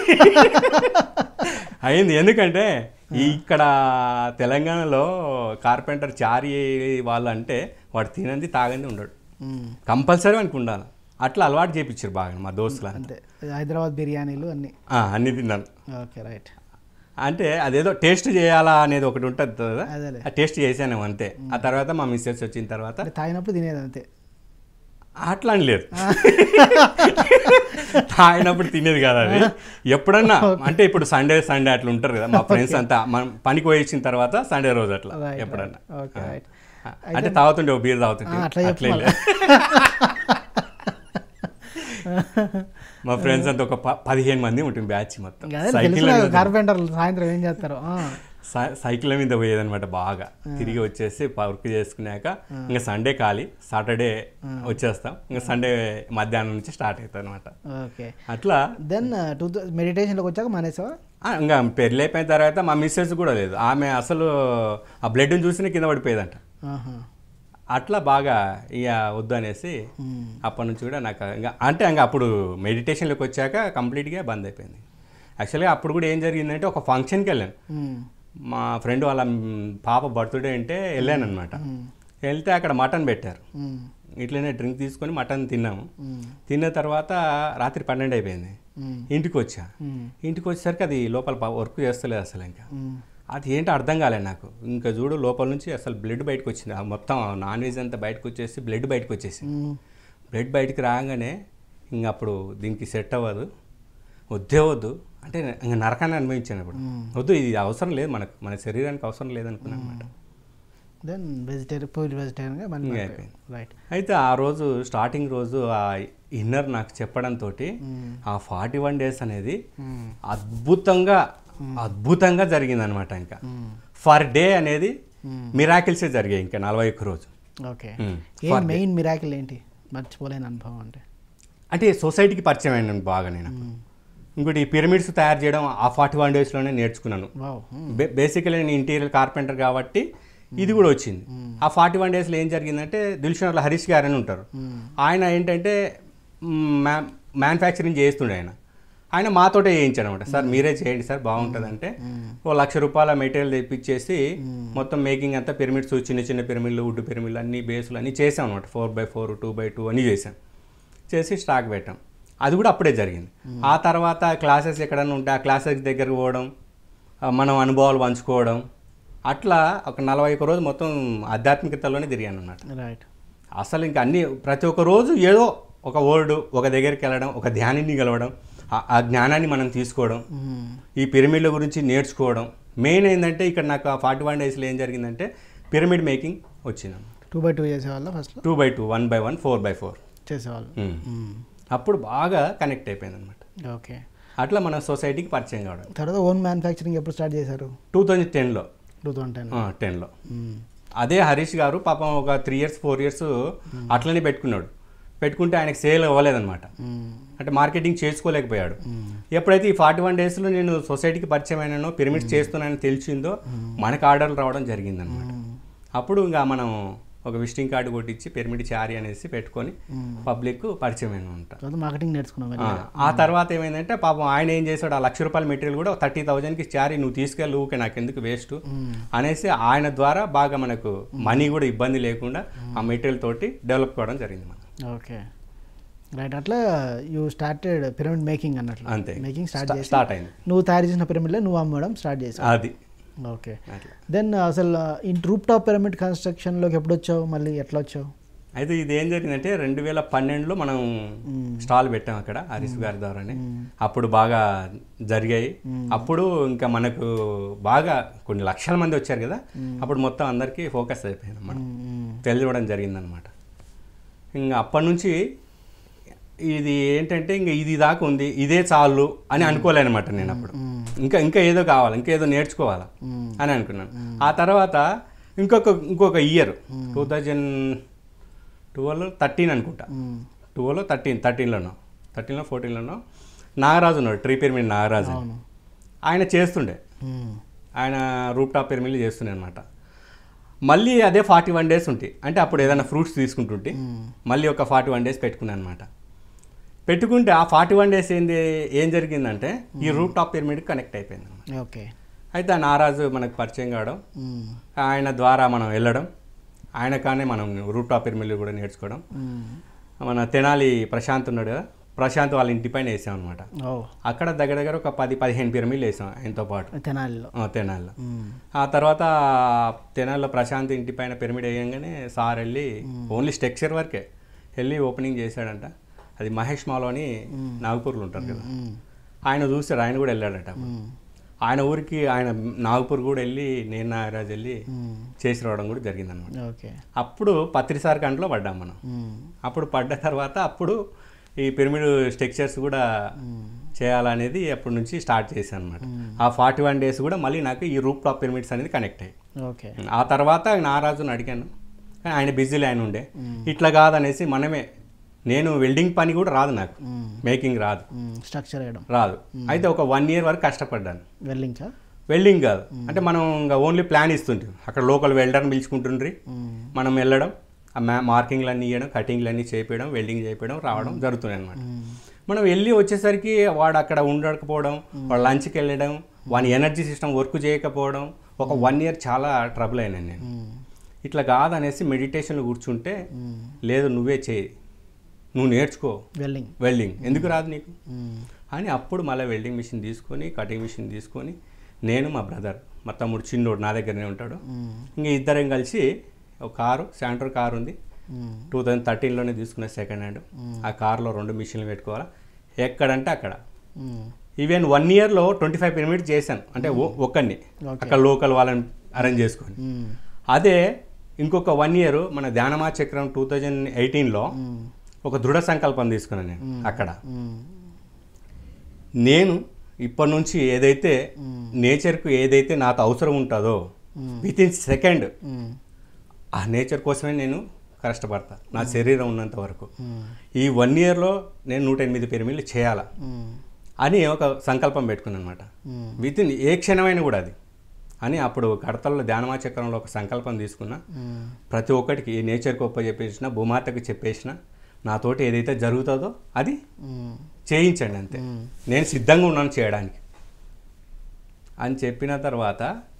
అయింది ఎందుకంటే ఈ ఇక్కడ తెలంగాణలో కార్పెంటర్ చారి వాళ్ళు అంటే వాడు తినంది తాగంది ఉండడు మ్మ్. కంపల్సరీ వానికి ఉండాలి అట్లా అలవాటు చేయించారు బాగా మా దోస్తులు అంతే హైదరాబాద్ బిర్యానీలు అన్నీ అన్ని తిన్నాను ఓకే రైట్ అంటే అదేదో టేస్ట్ చేయాలా అనేది ఒకటి ఉంటుంది కదా అదేలే ఆ టేస్ట్ చేశాను అంతే ఆ తర్వాత మా మిస్సెస్ వచ్చిన తర్వాత అంటే తాగినప్పుడు తినేది అంతే అట్లా అని లేదు తాగినప్పుడు తినేది కాదు అది ఎప్పుడన్నా అంటే ఇప్పుడు సండే సండే అట్లా ఉంటారు కదా మా ఫ్రెండ్స్ అంతా మనం పనికి పోయి ఇచ్చిన తర్వాత సండే రోజు అట్లా Right, ఎప్పుడన్నా ఓకే రైట్ ఆ, అంటే తాగుతుండే ఒక బీర్ తాగుతుంటే ఆ, అట్లా చెప్పు అట్లే మళ్ళా. మా ఫ్రెండ్స్ అంతా ఒక ప- పదిహేను మంది ఉంటుంది బ్యాచ్ మొత్తం అదే సైకిల్ తెలుసు కార్పెంటర్లు సాయంత్రం ఏం చేస్తారు ఆ. సై- సైకిల్ మీద పోయేదన్నమాట బాగా తిరిగి వచ్చేసి వర్క్ చేసుకున్నాక ఇంకా సండే ఖాళీ సాటర్డే వచ్చేస్తాం ఇంకా సండే మధ్యాహ్నం నుంచి స్టార్ట్ అవుతుంది అనమాట ఓకే అట్లా దెన్ టూ మెడిటేషన్లోకి వచ్చాక మానేసావా ఆ, ఇంకా పెళ్ళి అయిపోయిన తర్వాత మా మిస్సెస్ కూడా లేదు ఆమె అసలు ఆ బ్లడ్ని చూసినా కింద పడిపోయేదంట ఆహా. అట్లా బాగా ఇక వద్దు అనేసి మ్మ్. అప్పటి నుంచి కూడా నాకు ఇంకా అంటే ఇంకా అప్పుడు మెడిటేషన్లోకి వచ్చాక కంప్లీట్గా బంద్ అయిపోయింది యాక్చువల్గా అప్పుడు కూడా ఏం జరిగిందంటే ఒక ఫంక్షన్కి వెళ్ళాను మ్మ్. మా ఫ్రెండ్ వాళ్ళ మ్, పాప బర్త్డే అంటే వెళ్ళాను అనమాట వెళ్తే అక్కడ మటన్ పెట్టారు మ్మ్. ఇట్లనే డ్రింక్ తీసుకొని మటన్ తిన్నాము మ్మ్. తిన్న తర్వాత రాత్రి పన్నెండు అయిపోయింది మ్మ్. ఇంటికి వచ్చా మ్మ్. ఇంటికి వచ్చేసరికి అది లోపల ప- వర్క్ చేస్తలేదు అసలు ఇంకా మ్మ్. అది ఏంటో అర్థం కాలేదు నాకు ఇంకా చూడు లోపల నుంచి అసలు బ్లడ్ బయటకు వచ్చింది ఆ మొత్తం నాన్ వెజ్ అంతా బయటకు వచ్చేసి బ్లడ్ బయటకు వచ్చేసి మ్మ్. బ్లడ్ బయటికి రాగానే ఇంక అప్పుడు దీనికి సెట్ అవ్వదు వద్దే వద్దు అంటే ఇంకా నరకాన్ని అనుభవించాను అప్పుడు వద్దు ఇది అవసరం లేదు మనకు మన శరీరానికి అవసరం లేదనుకున్నాను అనమాట దెన్ వెజిటేరియన్ పూర్ వెజిటేరియన్గా మళ్ళీ ఇంకా మారిపోయావు. రైట్ అయితే ఆ రోజు స్టార్టింగ్ రోజు ఆ ఇన్నర్ నాకు చెప్పడంతో ఆ ఫార్టీ వన్ డేస్ అనేది మ్మ్. అద్భుతంగా అద్భుతంగా జరిగింది అనమాట ఇంకా మ్మ్. ఫర్ డే అనేది మ్మ్. మిరాకిల్సే జరిగాయి ఇంకా నలభై ఒక్క రోజు ఓకే మ్మ్. ఏ మెయిన్ మిరాకిల్ ఏంటి మర్చిపోలేని అనుభవం అంటే అంటే సొసైటీకి పరిచయం అయినాను బాగా నేను ఇంకోటి ఈ పిరమిడ్స్ తయారు చేయడం ఆ ఫార్టీ వన్ డేస్లోనే నేర్చుకున్నాను వావ్ బే బేసికలీ నేను ఇంటీరియర్ కార్పెంటర్ కాబట్టి ఇది కూడా వచ్చింది ఆ ఫార్టీ వన్ డేస్లో ఏం జరిగిందంటే దిల్షనర్ల హరీష్ గారు అని ఉంటారు ఆయన ఏంటంటే మ్యా మ్యానుఫ్యాక్చరింగ్ చేస్తుండే ఆయన ఆయన మాతోటే చేయించాడు అనమాట సార్ మీరే చేయండి సార్ బాగుంటుందంటే ఓ లక్ష రూపాయల మెటీరియల్ తెప్పించేసి మొత్తం మేకింగ్ అంతా పిరమిడ్స్ చిన్న చిన్న పిరమిడ్లు వుడ్ పిరమిడ్లు అన్ని బేస్లు అన్నీ చేసాం అనమాట four by four two by two అన్నీ చేసాం చేసి స్టాక్ పెట్టాం అది కూడా అప్పుడే జరిగింది ఆ తర్వాత క్లాసెస్ ఎక్కడన్నా ఉంటే ఆ క్లాసెస్ దగ్గరకు పోవడం ఆ మనం అనుభవాలు పంచుకోవడం అట్లా ఒక నలభై ఒక్క రోజు మొత్తం ఆధ్యాత్మికతలోనే తిరిగాను అన్నమాట రైట్ అసలు ఇంకా అన్ని ప్రతి ఒక్క రోజు ఏదో ఒక వర్డ్ ఒక దగ్గరికి వెళ్ళడం ఒక ధ్యానిని కలవడం ఆ- ఆ జ్ఞానాన్ని మనం తీసుకోవడం ఈ పిరమిడ్ల గురించి నేర్చుకోవడం మెయిన్ ఏంటంటే ఇక్కడ నాకు ఆ ఫార్టీ వన్ డేస్లో ఏం జరిగిందంటే పిరమిడ్ మేకింగ్ వచ్చింది టూ బై టూ చేసేవాళ్ళ ఫస్ట్లో two by two one by one four by four చేసేవాళ్ళు అప్పుడు బాగా కనెక్ట్ అయిపోయింది అనమాట ఓకే అట్లా మన సొసైటీకి పరిచయం కావడం తర్వాత ఓన్ మ్యానుఫ్యాక్చరింగ్ ఎప్పుడు స్టార్ట్ చేశారు టూ థౌజండ్ టెన్లో టూ థౌసండ్ టెన్ టెన్లో అదే హరీష్ గారు పాపం ఒక త్రీ ఇయర్స్ ఫోర్ ఇయర్స్ అట్లనే పెట్టుకున్నాడు పెట్టుకుంటే ఆయనకి సేల్ అవ్వలేదన్నమాట అంటే మార్కెటింగ్ చేసుకోలేకపోయాడు ఎప్పుడైతే ఈ ఫార్టీ వన్ డేస్లో నేను సొసైటీకి పరిచయం అయినానో పిరమిడ్స్ చేస్తున్నానని తెలిసిందో మనకు ఆర్డర్లు రావడం జరిగిందనమాట అప్పుడు ఇంకా మనం ఒక విజిటింగ్ కార్డు కొట్టించి పిరమిడ్ చారి అనేసి పెట్టుకొని పబ్లిక్ పరిచయం అయిన తర్వాత మార్కెటింగ్ నేర్చుకున్నాం ఆ, ఆ తర్వాత ఏమైందంటే పాపం ఆయన ఏం చేశాడు ఆ లక్ష రూపాయల మెటీరియల్ కూడా థర్టీ థౌజండ్కి చారి నువ్వు తీసుకెళ్ళి ఊకే నాకు ఎందుకు వేస్ట్ అనేసి ఆయన ద్వారా బాగా మనకు మనీ కూడా ఇబ్బంది లేకుండా ఆ మెటీరియల్ తోటి డెవలప్ కావడం జరిగింది మనం ఓకే రైట్ అట్లా యూ స్టార్టెడ్ పిరమిడ్ మేకింగ్ అన్నట్లు అంతే మేకింగ్ స్టార్ట్ చేసి స్టార్ట్ అయింది నువ్వు తయారు చేసిన పిరమిడ్లో నువ్వు అమ్మడం స్టార్ట్ చేసావు అది ఓకే అట్లా దెన్ అసలు ఈ రూప్ టాప్ పిరమిడ్ కన్స్ట్రక్షన్లోకి ఎప్పుడు వచ్చావు మళ్ళీ ఎట్లా వచ్చావు అయితే ఇది ఏం జరిగిందంటే రెండు వేల పన్నెండులో మనం స్టాల్ పెట్టాం అక్కడ హరీష్ గారి ద్వారానే అప్పుడు బాగా జరిగాయి అప్పుడు ఇంకా మనకు బాగా కొన్ని లక్షల మంది వచ్చారు కదా అప్పుడు మొత్తం అందరికీ ఫోకస్ అయిపోయింది అన్నమాట తెలియడం జరిగిందనమాట ఇంకా అప్పటి నుంచి ఇది ఏంటంటే ఇంకా ఇది దాకా ఉంది ఇదే చాలు అని అనుకోలేనమాట నేను అప్పుడు ఇంకా ఇంకా ఏదో కావాలి ఇంకా ఏదో నేర్చుకోవాలా అని అనుకున్నాను ఆ తర్వాత ఇంకొక ఇంకొక year two thousand twelve thirteen అనుకుంటా ట్వెల్వ్ థర్టీన్ థర్టీన్లోనో థర్టీన్లో ఫోర్టీన్లోనో నాగరాజు ఉన్నాడు ట్రీ పిరమిడ్ నాగరాజు అని. ఆయన చేస్తుండే ఆయన రూప్ టాప్ పిరమిడ్లు చేస్తుండే అనమాట మళ్ళీ అదే ఫార్టీ వన్ డేస్ ఉంటాయి అంటే అప్పుడు ఏదైనా ఫ్రూట్స్ తీసుకుంటుంటే మళ్ళీ ఒక ఫార్టీ వన్ డేస్ పెట్టుకున్నాను అనమాట పెట్టుకుంటే ఆ ఫార్టీ వన్ డేస్ ఏంది ఏం జరిగిందంటే ఈ రూప్ టాప్ పిరమిడ్ కనెక్ట్ అయిపోయింది అనమాట ఓకే అయితే ఆ నారాజు మనకు పరిచయం కావడం ఆయన ద్వారా మనం వెళ్ళడం ఆయన కానీ మనం రూప్ టాప్ పిరమిడ్ కూడా నేర్చుకోవడం మన తెనాలి ప్రశాంత్ ఉన్నాడు కదా ప్రశాంత్ వాళ్ళ ఇంటి పైన వేసాం అనమాట ఓ అక్కడ దగ్గర దగ్గర ఒక పది పదిహేను పిరమిడ్లు వేసాం ఆయనతో పాటు తెనాలిలో ఆ, తెనాలిలో ఆ తర్వాత తెనాలిలో ప్రశాంత్ ఇంటి పైన పిరమిడ్ వేయంగానే సార్ వెళ్ళి ఓన్లీ స్ట్రక్చర్ వరకే వెళ్ళి ఓపెనింగ్ చేశాడంట అది మహేష్ మాలో అని నాగపూర్లో ఉంటారు కదా ఆయన చూసారు ఆయన కూడా వెళ్ళాడట ఆయన ఊరికి ఆయన నాగపూర్ కూడా వెళ్ళి నేను నాగరాజు వెళ్ళి చేసి రావడం కూడా జరిగిందన్నమాట ఓకే అప్పుడు పత్రిసార్ కంట్లో పడ్డాం మనం అప్పుడు పడ్డ తర్వాత అప్పుడు ఈ పిరమిడ్ స్ట్రక్చర్స్ కూడా చేయాలనేది అప్పటి నుంచి స్టార్ట్ చేశాను అనమాట ఆ ఫార్టీ వన్ డేస్ కూడా మళ్ళీ నాకు ఈ రూప్ టాప్ పిరమిడ్స్ అనేది కనెక్ట్ అయ్యాయి ఓకే ఆ తర్వాత నారాజుని అడిగాను కానీ ఆయన బిజీలో ఆయన ఉండే ఇట్లా కాదనేసి మనమే నేను వెల్డింగ్ పని కూడా రాదు నాకు మేకింగ్ రాదు స్ట్రక్చర్ వేయడం రాదు అయితే ఒక వన్ ఇయర్ వరకు కష్టపడ్డాను వెల్లింగ్కా వెల్డింగ్ కాదు అంటే మనం ఇంకా ఓన్లీ ప్లాన్ ఇస్తుంటాం అక్కడ లోకల్ వెల్డర్ని పిలుచుకుంటుండ్రి మనం వెళ్ళడం ఆ మ్యా మార్కింగ్లు అన్నీ ఇవ్వడం కటింగ్లు అన్నీ చేపించడం వెల్డింగ్ చేపించడం రావడం జరుగుతున్నాయి అనమాట మనం వెళ్ళి వచ్చేసరికి వాడు అక్కడ ఉండకపోవడం వాడు లంచ్కి వెళ్ళడం వాని ఎనర్జీ సిస్టమ్ వర్క్ చేయకపోవడం ఒక వన్ ఇయర్ చాలా ట్రబుల్ అయినాను నేను ఇట్లా కాదనేసి మెడిటేషన్లో కూర్చుంటే లేదు నువ్వే చేయి నువ్వు నేర్చుకో వెల్లింగ్ వెల్డింగ్ ఎందుకు రాదు నీకు అని అప్పుడు మళ్ళీ వెల్డింగ్ మిషన్ తీసుకొని కటింగ్ మిషన్ తీసుకొని నేను మా బ్రదర్ మా తమ్ముడు చిన్నోడు నా దగ్గరనే ఉంటాడు ఇంక ఇద్దరం కలిసి ఒక కారు శాంటర్ కారు ఉంది టూ థౌజండ్ థర్టీన్లోనే తీసుకున్న సెకండ్ హ్యాండ్ ఆ కార్లో రెండు మిషన్లు పెట్టుకోవాలా ఎక్కడంటే అక్కడ ఈవెన్ వన్ ఇయర్లో ట్వంటీ ఫైవ్ పిరమిడ్స్ చేశాను అంటే ఓ- ఒక్కడిని అక్కడ లోకల్ వాళ్ళని అరేంజ్ చేసుకొని అదే ఇంకొక వన్ ఇయర్ మన ధ్యానమా చక్రం టూ థౌజండ్ ఎయిటీన్లో ఒక దృఢ సంకల్పం తీసుకున్నాను నేను అక్కడ నేను ఇప్పటి నుంచి ఏదైతే నేచర్కు ఏదైతే నాకు అవసరం ఉంటుందో విత్ ఇన్ సెకండ్ ఆ నేచర్ కోసమే నేను కష్టపడతా నా శరీరం ఉన్నంత వరకు ఈ వన్ ఇయర్లో నేను నూట ఎనిమిది పిరమిడ్లు చేయాలా అని ఒక సంకల్పం పెట్టుకున్నాను అనమాట విత్ ఇన్ ఏ క్షణమైనా కూడా అది అని అప్పుడు కడతల్లో ధ్యానమాచక్రంలో ఒక సంకల్పం తీసుకున్నా ప్రతి ఒక్కటికి ఈ నేచర్కి ఒప్ప చెప్పేసిన భూమాతకు చెప్పేసిన నాతోటి ఏదైతే జరుగుతుందో అది చేయించండి అంతే నేను సిద్ధంగా ఉన్నాను చేయడానికి అని చెప్పిన తర్వాత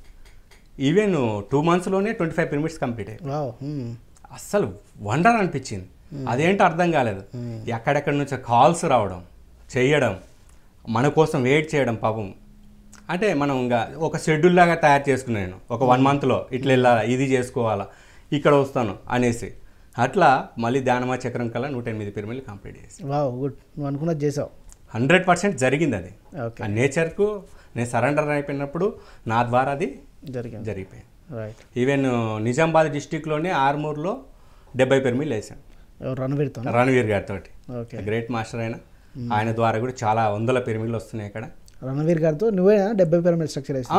ఈవెన్ టూ మంత్స్లోనే ట్వంటీ ఫైవ్ పిరమిడ్స్ కంప్లీట్ అయ్యాయి వావ్ అస్సలు వండర్ అనిపించింది అదేంటో అర్థం కాలేదు ఎక్కడెక్కడి నుంచో కాల్స్ రావడం చేయడం మన కోసం వెయిట్ చేయడం పాపం అంటే మనం ఇంకా ఒక షెడ్యూల్ లాగా తయారు చేసుకున్నాను ఒక వన్ మంత్లో ఇట్లా వెళ్ళాలా ఇది చేసుకోవాలా ఇక్కడ వస్తాను అనేసి అట్లా మళ్ళీ ధ్యానమా చక్రం కల్లా నూట ఎనిమిది పిరమిడ్లు కంప్లీట్ చేసి వావ్ గుడ్ నువ్వు అనుకున్నది చేసావు హండ్రెడ్ పర్సెంట్ జరిగింది అది ఓకే ఆ నేచర్కు నేను సరెండర్ అయిపోయినప్పుడు నా ద్వారా అది జరిగింది జరిగిపోయింది రైట్ ఈవెన్ నిజామాబాద్ డిస్టిక్లోనే ఆర్మూర్లో డెబ్బై పిరమిడ్లు వేసాం ఎవరు రణవీర్తో రణవీర్ గారితో ఓకే గ్రేట్ మాస్టర్ అయిన ఆయన ద్వారా కూడా చాలా వందల పిరమిడ్లు వస్తున్నాయి ఇక్కడ రణవీర్ గారితో నువ్వే డెబ్బై పిరమిడ్ స్ట్రక్చర్ వేసి ఆ,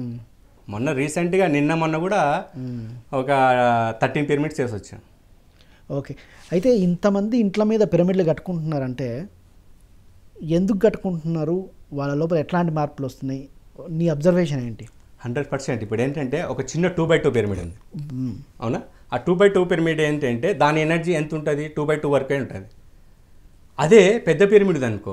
మొన్న రీసెంట్గా నిన్న మొన్న కూడా ఒక థర్టీన్ పిరమిడ్స్ చేసి వచ్చాం ఓకే అయితే ఇంతమంది ఇంట్ల మీద పిరమిడ్లు కట్టుకుంటున్నారంటే ఎందుకు కట్టుకుంటున్నారు వాళ్ళ లోపల ఎట్లాంటి మార్పులు వస్తున్నాయి నీ అబ్జర్వేషన్ ఏంటి హండ్రెడ్ పర్సెంట్ ఇప్పుడు ఏంటంటే ఒక చిన్న టూ బై టూ పిరమిడ్ ఉంది మ్మ్. అవునా ఆ టూ బై టూ పిరమిడ్ ఏంటంటే దాని ఎనర్జీ ఎంత ఉంటుంది టూ బై టూ వరకే ఉంటుంది అదే పెద్ద పిరమిడ్ అనుకో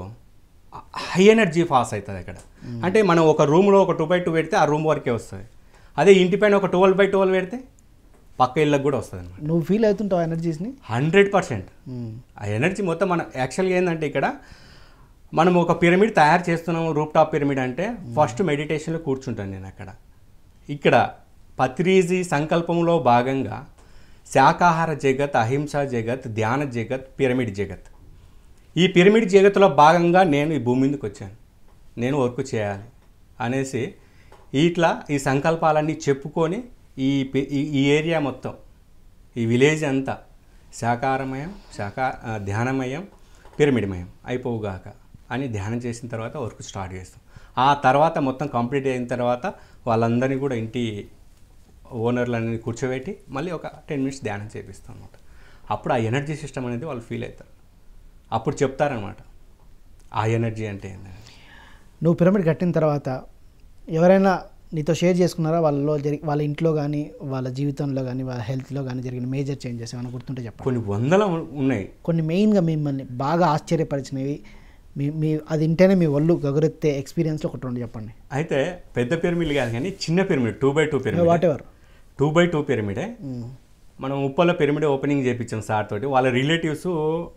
హై ఎనర్జీ పాస్ అవుతుంది అక్కడ అంటే మనం ఒక రూమ్లో ఒక టూ బై టూ పెడితే ఆ రూమ్ వరకే వస్తుంది అదే ఇంటి పైన ఒక ట్వెల్వ్ బై ట్వెల్వ్ పెడితే పక్క ఇళ్ళకి కూడా వస్తుంది అనమాట నువ్వు ఫీల్ అవుతుంటావు ఎనర్జీస్ని హండ్రెడ్ పర్సెంట్ ఆ ఎనర్జీ మొత్తం మన యాక్చువల్గా ఏంటంటే ఇక్కడ మనం ఒక పిరమిడ్ తయారు చేస్తున్నాము రూప్ టాప్ పిరమిడ్ అంటే ఫస్ట్ మెడిటేషన్లో కూర్చుంటాను నేను అక్కడ ఇక్కడ పత్రీజీ సంకల్పంలో భాగంగా శాకాహార జగత్ అహింస జగత్ ధ్యాన జగత్ పిరమిడ్ జగత్ ఈ పిరమిడ్ జగత్తులో భాగంగా నేను ఈ భూమి మీదకి వచ్చాను నేను వర్క్ చేయాలి అనేసి ఇట్లా ఈ సంకల్పాలన్నీ చెప్పుకొని ఈ పి- ఈ- ఈ ఏరియా మొత్తం ఈ విలేజ్ అంతా శాకాహారమయం శాకా ఆ, ధ్యానమయం పిరమిడ్మయం అయిపోవుగాక అని ధ్యానం చేసిన తర్వాత వర్క్ స్టార్ట్ చేస్తాం ఆ తర్వాత మొత్తం కంప్లీట్ అయిన తర్వాత వాళ్ళందరినీ కూడా ఇంటి ఓనర్లన్నీ కూర్చోబెట్టి మళ్ళీ ఒక టెన్ మినిట్స్ ధ్యానం చేపిస్తాం అనమాట అప్పుడు ఆ ఎనర్జీ సిస్టమ్ అనేది వాళ్ళు ఫీల్ అవుతారు అప్పుడు చెప్తారనమాట ఆ ఎనర్జీ అంటే ఏంటని నువ్వు పిరమిడ్ కట్టిన తర్వాత ఎవరైనా నీతో షేర్ చేసుకున్నారా వాళ్ళలో జరి వాళ్ళ ఇంట్లో కానీ వాళ్ళ జీవితంలో కానీ వాళ్ళ హెల్త్లో కానీ జరిగిన మేజర్ చేంజెస్ ఏమైనా గుర్తుంటే చెప్పండి కొన్ని వందల ఉ- ఉన్నాయి కొన్ని మెయిన్గా మిమ్మల్ని బాగా ఆశ్చర్యపరిచినవి మీ మీ అది వింటేనే మీ ఒళ్ళు గగురెత్తే ఎక్స్పీరియన్స్లో ఒకటి రెండు చెప్పండి అయితే పెద్ద పిరమిడ్ కాదు కానీ చిన్న pyramid two by two pyramid whatever two by two పిరమిడే మనం ఉప్పల పిరమిడ్ ఓపెనింగ్ చేయించాం సార్ తోటి వాళ్ళ రిలేటివ్స్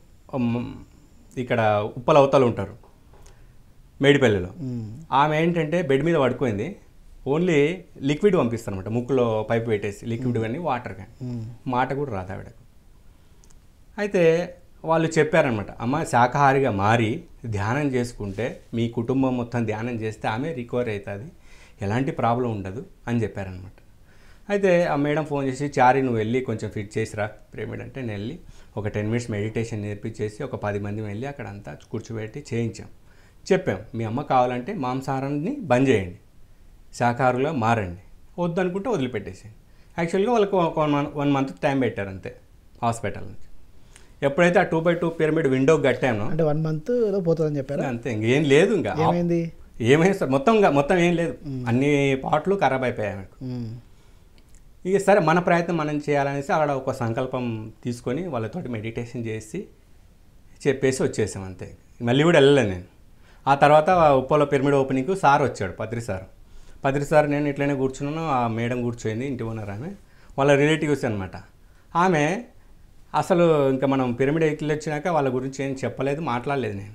ఇక్కడ ఉప్పల అవతల ఉంటారు మేడిపల్లిలో ఆమె ఏంటంటే బెడ్ మీద పడుకోయింది ఓన్లీ లిక్విడ్ పంపిస్తాను అనమాట ముక్కులో పైప్ పెట్టేసి లిక్విడ్ కానీ వాటర్ కానీ మాట కూడా రాదు ఆవిడకు అయితే వాళ్ళు చెప్పారనమాట అమ్మ శాకాహారిగా మారి ధ్యానం చేసుకుంటే మీ కుటుంబం మొత్తం ధ్యానం చేస్తే ఆమె రికవర్ అవుతుంది ఎలాంటి ప్రాబ్లం ఉండదు అని చెప్పారనమాట అయితే ఆ మేడం ఫోన్ చేసి చారి నువ్వు వెళ్ళి కొంచెం ఫిట్ చేసిరా పిరమిడ్ అంటే నేను వెళ్ళి ఒక టెన్ మినిట్స్ మెడిటేషన్ నేర్పించేసి ఒక పది మంది వెళ్ళి అక్కడ అంతా కూర్చోబెట్టి చేయించాం చెప్పాం మీ అమ్మ కావాలంటే మాంసాహారాన్ని బంద్ చేయండి శాకాహారులుగా మారండి వద్దు అనుకుంటే వదిలిపెట్టేసి యాక్చువల్గా వాళ్ళకి ఒక one month one month time పెట్టారు అంతే హాస్పిటల్ నుంచి ఎప్పుడైతే ఆ two by two pyramid window కట్టానో అంటే వన్ మంత్ లో పోతుందని చెప్పారా అంతే ఇంకేం లేదు ఇంకా ఏమైంది ఏమైంది సార్ మొత్తం ఇంకా మొత్తం ఏం లేదు అన్ని పాటలు ఖరాబ్ అయిపోయాయి ఆమెకు ఉమ్. ఇక సరే మన ప్రయత్నం మనం చేయాలనేసి అక్కడ ఒక సంకల్పం తీసుకొని వాళ్ళతోటి మెడిటేషన్ చేసి చెప్పేసి వచ్చేసాం అంతే మళ్ళీ కూడా వెళ్ళలేదు నేను ఆ తర్వాత ఉప్పలో పిరమిడ్ ఓపెనింగ్కు సార్ వచ్చాడు పత్రి సార్ పత్రి సార్ నేను ఇట్లనే కూర్చున్నాను ఆ మేడం కూర్చోయింది ఇంటి ఓనర్ ఆమె వాళ్ళ రిలేటివ్స్ అనమాట ఆమె అసలు ఇంకా మనం పిరమిడ్ ఎక్కి వచ్చినాక వాళ్ళ గురించి ఏం చెప్పలేదు మాట్లాడలేదు నేను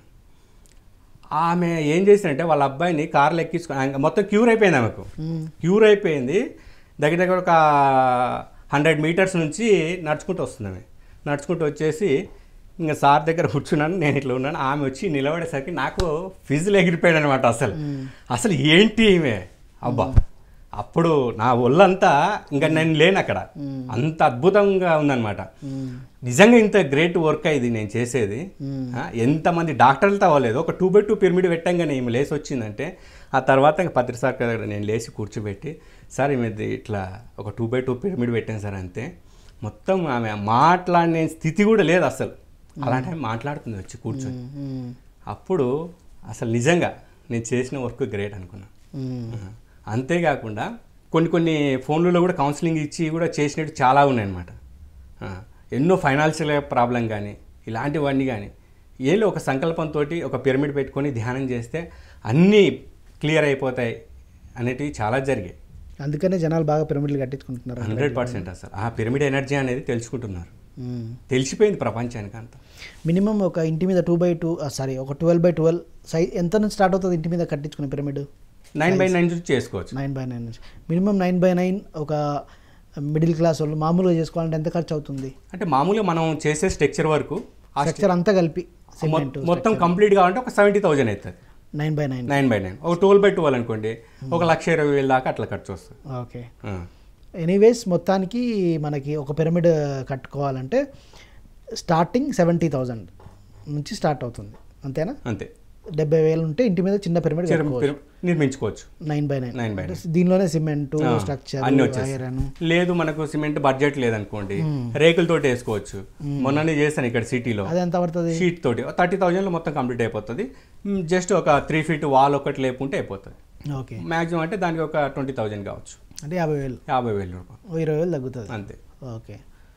ఆమె ఏం చేసిందంటే వాళ్ళ అబ్బాయిని కార్లో ఎక్కించుకొని మొత్తం క్యూర్ అయిపోయింది ఆమెకు ఉమ్. క్యూర్ అయిపోయింది దగ్గర దగ్గర ఒక హండ్రెడ్ మీటర్స్ నుంచి నడుచుకుంటూ వస్తుంది ఆమె నడుచుకుంటూ వచ్చేసి ఇంకా సార్ దగ్గర కూర్చున్నాను నేను ఇట్లా ఉన్నాను ఆమె వచ్చి నిలబడేసరికి నాకు ఫిజులు ఎగిరిపోయాడు అనమాట అసలు అసలు ఏంటి ఈమె అబ్బా అప్పుడు నా ఒళ్ళంతా ఇంకా నేను లేను అక్కడ అంత అద్భుతంగా ఉందన్నమాట ఉమ్. నిజంగా ఇంత గ్రేట్ వర్క్ ఇది నేను చేసేది ఆ, ఎంతమంది డాక్టర్లతో అవ్వలేదు ఒక టూ బై టూ పిరమిడ్ పెట్టంగానే ఈమె లేసి వచ్చిందంటే ఆ తర్వాత ఇంకా పత్రి సార్ దగ్గర నేను లేచి కూర్చోబెట్టి సార్ ఈమె ఇట్లా ఒక టూ బై టూ పిరమిడ్ పెట్టాను సార్ అంతే మొత్తం ఆమె మాట్లాడిన స్థితి కూడా లేదు అసలు అలాంటి ఆమె మాట్లాడుతుంది వచ్చి కూర్చొని ఉమ్. అప్పుడు అసలు నిజంగా నేను చేసిన వర్క్ గ్రేట్ అనుకున్నాను ఉమ్. అంతేకాకుండా కొన్ని కొన్ని ఫోన్లలో కూడా కౌన్సిలింగ్ ఇచ్చి కూడా చేసినట్టు చాలా ఉన్నాయన్నమాట ఆ, ఎన్నో ఫైనాన్షియల్ ప్రాబ్లం కానీ ఇలాంటివన్నీ కానీ ఏలో ఒక సంకల్పంతో ఒక పిరమిడ్ పెట్టుకొని ధ్యానం చేస్తే అన్నీ క్లియర్ అయిపోతాయి అనేటివి చాలా జరిగాయి అందుకనే జనాలు బాగా పిరమిడ్లు కట్టించుకుంటున్నారు హండ్రెడ్ పర్సెంట్ అసలు ఆ పిరమిడ్ ఎనర్జీ అనేది తెలుసుకుంటున్నారు ఉమ్. తెలిసిపోయింది ప్రపంచానికి అంతా మినిమం ఒక ఇంటి మీద టూ బై టూ సారీ ఒక ట్వెల్వ్ బై ట్వెల్వ్ సై ఎంత నుంచి స్టార్ట్ అవుతుంది ఇంటి మీద కట్టించుకునే పిరమిడ్ నైన్ బై నైన్ నుంచి చేసుకోవచ్చు నైన్ బై నైన్ నుంచి మినిమం నైన్ బై నైన్ ఒక మిడిల్ క్లాస్ వాళ్ళు మామూలుగా చేసుకోవాలంటే ఎంత ఖర్చు అవుతుంది అంటే మామూలుగా మనం చేసే స్ట్రక్చర్ వరకు ఆ స్ట్రక్చర్ అంతా కలిపి సిమెంట్ మొ- మొత్తం కంప్లీట్ కావాలంటే ఒక సెవెంటీ థౌజండ్ అవుతుంది nine by nine nine by nine ఒక ట్వెల్వ్ బై ట్వెల్వ్ అనుకోండి ఒక లక్ష ఇరవై వేలు దాకా అట్లా ఖర్చు వస్తుంది ఓకే ఆ. ఎనీవేస్ మొత్తానికి మనకి ఒక పిరమిడ్ కట్టుకోవాలంటే స్టార్టింగ్ సెవెంటీ థౌజండ్ నుంచి స్టార్ట్ అవుతుంది అంతేనా అంతే డెబ్బై వేలు ఉంటే ఇంటి మీద చిన్న పిరమిడ్ చిర- పిర- నిర్మించుకోవచ్చు nine by nine nine by nine దీనిలోనే సిమెంట్ ఆ, స్ట్రక్చర్ అన్నీ వచ్చేస్తాయి. ఐరన్ లేదు మనకు సిమెంట్ బడ్జెట్ లేదనుకోండి రేకులతోటి వేసుకోవచ్చు మొన్ననే చేశాను ఇక్కడ సిటీలో అది ఎంత పడుతుంది షీట్ తోటి థర్టీ థౌజండ్లో మొత్తం కంప్లీట్ అయిపోతుంది జస్ట్ ఒక త్రీ ఫీట్ వాల్ ఒకటి లేకుంటే అయిపోతుంది ఓకే మ్యాక్సిమం అంటే దానికి ఒక ట్వంటీ థౌజండ్ కావచ్చు అంటే యాభై వేలు యాభై వేలు రూపాయలు ఓ ఇరవై వేలు తగ్గుతుంది అంతే ఓకే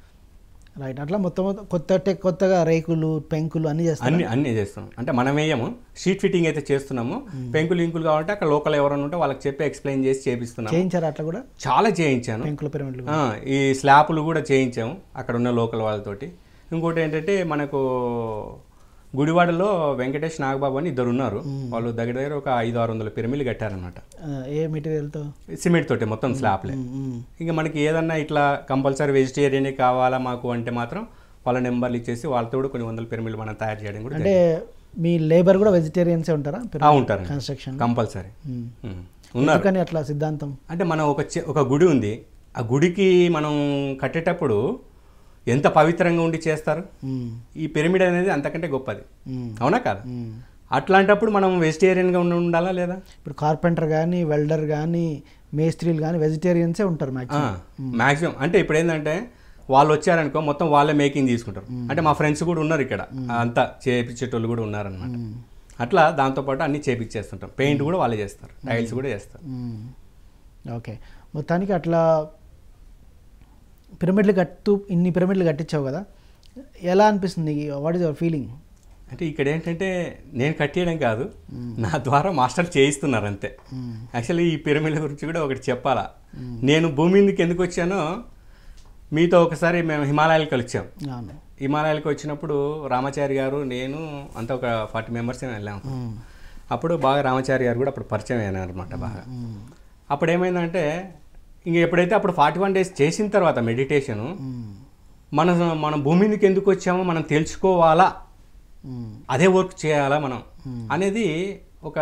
రైట్ అట్లా మొత్తం మొత్తం కొత్త టెక్ కొత్తగా రేకులు పెంకులు అన్నీ చేస్తాం అన్ని అన్ని చేస్తాం అంటే మనం వేయము షీట్ ఫిట్టింగ్ అయితే చేస్తున్నాము పెంకులు ఇంకులు కావాలంటే అక్కడ లోకల్ ఎవరైనా ఉంటే వాళ్ళకి చెప్పి ఎక్స్ప్లెయిన్ చేసి చేపిస్తున్నాము చేయించారా అట్లా కూడా చాలా చేయించాను పెంకుల పిరమిడ్లు ఆ, ఈ స్లాపులు కూడా చేయించాము అక్కడ ఉన్న లోకల్ వాళ్ళతోటి ఇంకోటి ఏంటంటే మనకు గుడివాడలో వెంకటేష్ నాగబాబు అని ఇద్దరు ఉన్నారు వాళ్ళు దగ్గర దగ్గర ఒక ఐదు ఆరు వందల పిరమిలు కట్టారనమాట ఆ, ఏ మెటీరియల్తో సిమెంట్ తోటి మొత్తం స్లాబ్లే ఇంకా మనకి ఏదన్నా ఇట్లా కంపల్సరీ వెజిటేరియనే కావాలా మాకు అంటే మాత్రం వాళ్ళ నెంబర్లు ఇచ్చేసి వాళ్ళతో కూడా కొన్ని వందల పిరమిలు మనం తయారు చేయడం కూడా అంటే మీ లేబర్ కూడా వెజిటేరియన్సే ఉంటారా ఆ, ఉంటారు కన్స్ట్రక్షన్ కంపల్సరీ ఉమ్. ఉన్నారు ఎందుకని అట్లా సిద్ధాంతం అంటే మనం ఒక చె- ఒక గుడి ఉంది ఆ గుడికి మనం కట్టేటప్పుడు ఎంత పవిత్రంగా ఉండి చేస్తారు మ్మ్. ఈ పిరమిడ్ అనేది అంతకంటే గొప్పది మ్మ్. అవునా కాదా మ్మ్. అట్లాంటప్పుడు మనం వెజిటేరియన్గా ఉండి ఉండాలా లేదా ఇప్పుడు కార్పెంటర్ కానీ వెల్డర్ కానీ మేస్త్రీలు కానీ వెజిటేరియన్సే ఉంటారు మ్యాక్సిమం మ్యాక్సిమం అంటే ఇప్పుడు ఏంటంటే వాళ్ళు వచ్చారనుకో మొత్తం వాళ్ళే మేకింగ్ తీసుకుంటారు అంటే మా ఫ్రెండ్స్ కూడా ఉన్నారు ఇక్కడ అంతా చేపించేటోళ్ళు కూడా ఉన్నారనమాట అట్లా దాంతోపాటు అన్ని చేపించేస్తుంటాం పెయింట్ కూడా వాళ్ళే చేస్తారు టైల్స్ కూడా చేస్తారు మ్మ్. ఓకే మొత్తానికి అట్లా పిరమిడ్లు కట్టు ఇన్ని పిరమిడ్లు కట్టించావు కదా ఎలా అనిపిస్తుంది వాట్ ఈస్ యువర్ ఫీలింగ్ అంటే ఇక్కడ ఏంటంటే నేను కట్టేయడం కాదు నా ద్వారా మాస్టర్ చేయిస్తున్నారు అంతే యాక్చువల్లీ ఈ పిరమిడ్ల గురించి కూడా ఒకటి చెప్పాలా నేను భూమి మీదకి ఎందుకు వచ్చానో మీతో ఒకసారి మేము హిమాలయాలకు వచ్చాం అవును హిమాలయాలకు వచ్చినప్పుడు రామాచారి గారు నేను అంతా ఒక ఫార్టీ మెంబర్స్ వెళ్ళాము మ్మ్. అప్పుడు బాగా రామాచారి గారు కూడా అప్పుడు పరిచయం అయినారు అనమాట బాగా అప్పుడు ఏమైందంటే ఇంక ఎప్పుడైతే అప్పుడు ఫార్టీ వన్ డేస్ చేసిన తర్వాత మెడిటేషను మ్మ్. మన మన భూమి మీదకి ఎందుకు వచ్చామో మనం తెలుసుకోవాలా మ్మ్. అదే వర్క్ చేయాలా మనం అనేది ఒక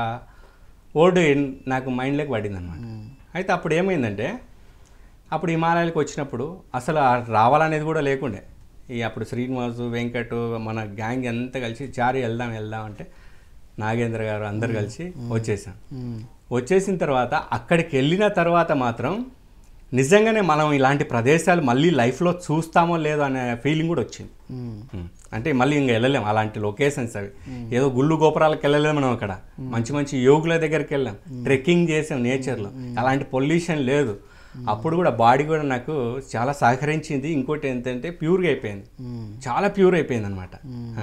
వర్డ్ నాకు మైండ్లోకి పడింది అనమాట అయితే అప్పుడు ఏమైందంటే అప్పుడు హిమాలయాలకు వచ్చినప్పుడు అసలు ఆ రావాలనేది కూడా లేకుండే ఈ అప్పుడు శ్రీనివాసు వెంకట్ మన గ్యాంగ్ అంతా కలిసి జారి వెళ్దాం వెళ్దాం అంటే నాగేంద్ర గారు అందరు కలిసి వచ్చేసాం మ్మ్. వచ్చేసిన తర్వాత అక్కడికి వెళ్ళిన తర్వాత మాత్రం నిజంగానే మనం ఇలాంటి ప్రదేశాలు మళ్ళీ లైఫ్లో చూస్తామో లేదో అనే ఫీలింగ్ కూడా వచ్చింది మ్మ్. ఉమ్. అంటే మళ్ళీ ఇంకా వెళ్ళలేం అలాంటి లొకేషన్స్ అవి ఏదో గుళ్ళు గోపురాలకు వెళ్ళలేము మనం అక్కడ మంచి మంచి యోగుల దగ్గరికి వెళ్ళాం ట్రెక్కింగ్ చేసాం నేచర్లో అలాంటి పొల్యూషన్ లేదు అప్పుడు కూడా బాడీ కూడా నాకు చాలా సహకరించింది ఇంకోటి ఏంటంటే ప్యూర్గా అయిపోయింది మ్మ్. చాలా ప్యూర్ అయిపోయింది అనమాట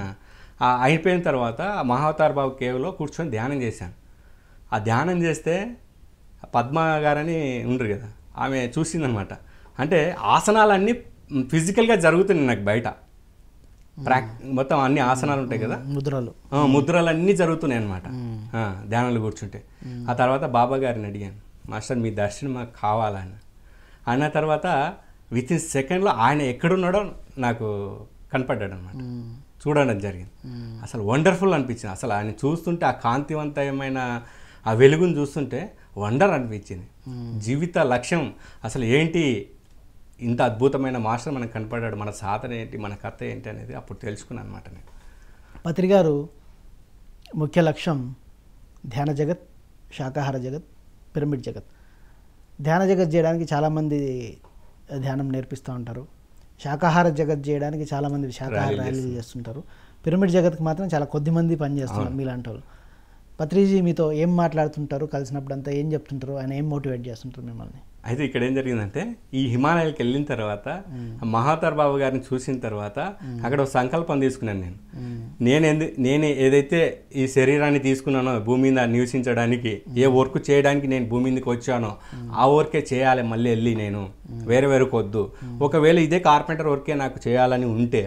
అయిపోయిన తర్వాత ఆ మహావతార్ బాబు కేవ్లో కూర్చొని ధ్యానం చేశాను ఆ ధ్యానం చేస్తే పద్మ గారని ఉండరు కదా ఆమె చూసిందనమాట అంటే ఆసనాలన్నీ ఫిజికల్గా జరుగుతున్నాయి నాకు బయట ప్రాక్ మొత్తం అన్ని ఆసనాలు ఉంటాయి కదా ముద్రలు ఆ, ముద్రలన్నీ జరుగుతున్నాయి అనమాట ధ్యానాలు కూర్చుంటే ఆ తర్వాత బాబా గారిని అడిగాను మాస్టర్ మీ దర్శనం మాకు కావాలని అన్న తర్వాత విత్ ఇన్ సెకండ్లో ఆయన ఎక్కడున్నాడో నాకు కనపడ్డాడు అనమాట మ్మ్. చూడడం జరిగింది అసలు వండర్ఫుల్ అనిపించింది అసలు ఆయన చూస్తుంటే ఆ కాంతివంతమైన ఆ వెలుగును చూస్తుంటే వండర్ అనిపించింది జీవిత లక్ష్యం అసలు ఏంటి ఇంత అద్భుతమైన మాస్టర్ మనకు కనపడ్డాడు మన సాధన ఏంటి మన కథ ఏంటి అనేది అప్పుడు తెలుసుకున్నాను అనమాట నేను పత్రి గారు ముఖ్య లక్ష్యం ధ్యాన జగత్ శాకాహార జగత్ పిరమిడ్ జగత్ ధ్యాన జగత్ చేయడానికి చాలామంది ధ్యానం నేర్పిస్తూ ఉంటారు శాకాహార జగత్ చేయడానికి చాలామంది శాకాహార ర్యాలీలు ర్యాలీలు చేస్తుంటారు పిరమిడ్ జగత్కి మాత్రం చాలా కొద్ది మంది పనిచేస్తున్నారు మీలాంటి వాళ్ళు పత్రిజీ మీతో ఏం మాట్లాడుతుంటారు కలిసినప్పుడు అంతా ఏం చెప్తుంటారు ఆయన ఏం మోటివేట్ చేస్తుంటారు మిమ్మల్ని అయితే ఇక్కడ ఏం జరిగిందంటే ఈ హిమాలయాలకు వెళ్ళిన తర్వాత ఆ మహాతార్ బాబు గారిని చూసిన తర్వాత అక్కడ ఒక సంకల్పం తీసుకున్నాను నేను నేను ఎందు నేను ఏదైతే ఈ శరీరాన్ని తీసుకున్నానో భూమి మీద నివసించడానికి ఏ వర్క్ చేయడానికి నేను భూమి మీదకి వచ్చానో ఆ వర్కే చేయాలి మళ్ళీ వెళ్ళి నేను వేరే వేరే వద్దు ఒకవేళ ఇదే కార్పెంటర్ వర్కే నాకు చేయాలని ఉంటే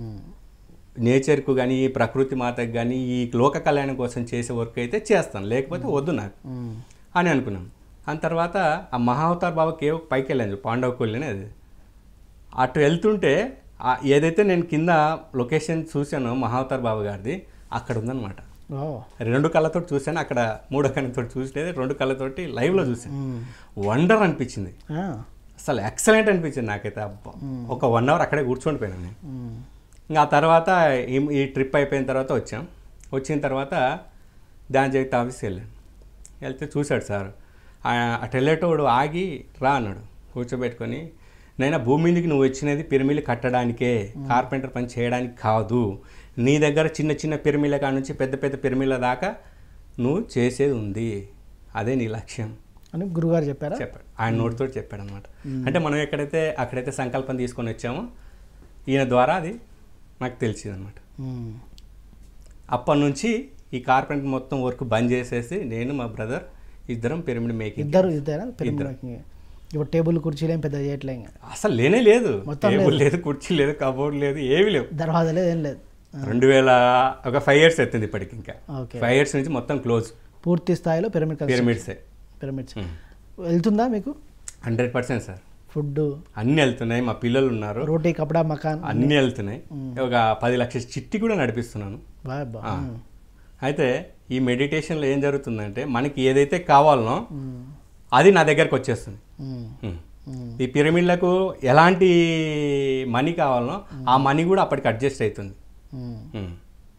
నేచర్కు కానీ ఈ ప్రకృతి మాతకు కానీ ఈ లోక కళ్యాణం కోసం చేసే వర్క్ అయితే చేస్తాను లేకపోతే వద్దు నాకు అని అనుకున్నాం ఆ తర్వాత ఆ మహావతార్ బాబా కేవ్ పైకి వెళ్ళాను పాండవ కొల్లిని అది అటు వెళ్తుంటే ఆ ఏదైతే నేను కింద లొకేషన్ చూశానో మహావతార్ బాబా గారిది అక్కడ ఉందన్నమాట ఓ రెండు కళ్ళతో చూశాను అక్కడ మూడో కళ్ళతో చూసలేదు రెండు కళ్ళతోటి లైవ్లో చూశాను వండర్ అనిపించింది ఆ. అసలు ఎక్సలెంట్ అనిపించింది నాకైతే అబ్బా ఒక వన్ అవర్ అక్కడే కూర్చొనిపోయాను నేను మ్మ్. ఇంకా ఆ తర్వాత ఈ ఈ ట్రిప్ అయిపోయిన తర్వాత వచ్చాం వచ్చిన తర్వాత ధ్యాన్ జగత్ ఆఫీస్కి వెళ్ళాను వెళ్తే చూశాడు సార్ ఆ- అటు వెళ్ళేటోడు ఆగి రా అన్నాడు కూర్చోబెట్టుకొని నైనా భూమి మీదకి నువ్వు వచ్చినది పిరమిలు కట్టడానికే కార్పెంటర్ పని చేయడానికి కాదు నీ దగ్గర చిన్న చిన్న పిరమిల కాడ నుంచి పెద్ద పెద్ద పిరమిల దాకా నువ్వు చేసేది ఉంది అదే నీ లక్ష్యం అని గురుగారు చెప్పారా చెప్పాడు ఆయన నోటితో చెప్పాడు అనమాట అంటే మనం ఎక్కడైతే అక్కడైతే సంకల్పం తీసుకొని వచ్చామో ఈయన ద్వారా అది నాకు తెలిసింది అనమాట మ్మ్. అప్పటి నుంచి ఈ కార్పెంటర్ మొత్తం వర్క్ బంద్ చేసేసి నేను మా బ్రదర్ ఇద్దరం పిరమిడ్ మేకింగ్ ఇద్దరు ఇద్దరా పిరమిడ్ మేకింగ్ ఇప్పుడు టేబుల్ కుర్చీలు ఏం పెద్ద చేయట్లే ఇంకా అసలు లేనే లేదు మొత్తం టేబుల్ లేదు కుర్చీ లేదు కబోర్డ్ లేదు ఏమీ లేవు దర్వాజా లేదు ఏం లేదు రెండు వేల ఒక ఫైవ్ ఇయర్స్ ఎత్తుంది ఇప్పటికి ఇంకా ఓకే ఫైవ్ ఇయర్స్ నుంచి మొత్తం క్లోజ్ పూర్తి స్థాయిలో పిరమిడ్ కన్స్ట్రక్షన్. పిరమిడ్సే పిరమిడ్స్ వెళ్తుందా మీకు హండ్రెడ్ పర్సెంట్ సార్ ఫుడ్ అన్నీ వెళ్తున్నాయి మా పిల్లలు ఉన్నారు రోటీ కపడా మకాన్ అన్నీ వెళ్తున్నాయి ఒక పది లక్షల చిట్టి కూడా నడిపిస్తున్నాను బాయ్ బా ఆ. అయితే ఈ మెడిటేషన్లో ఏం జరుగుతుందంటే మనకి ఏదైతే కావాలనో అది నా దగ్గరకు వచ్చేస్తుంది ఉమ్. ఈ పిరమిడ్లకు ఎలాంటి మనీ కావాలనో ఆ మనీ కూడా అప్పటికి అడ్జస్ట్ అవుతుంది ఉమ్.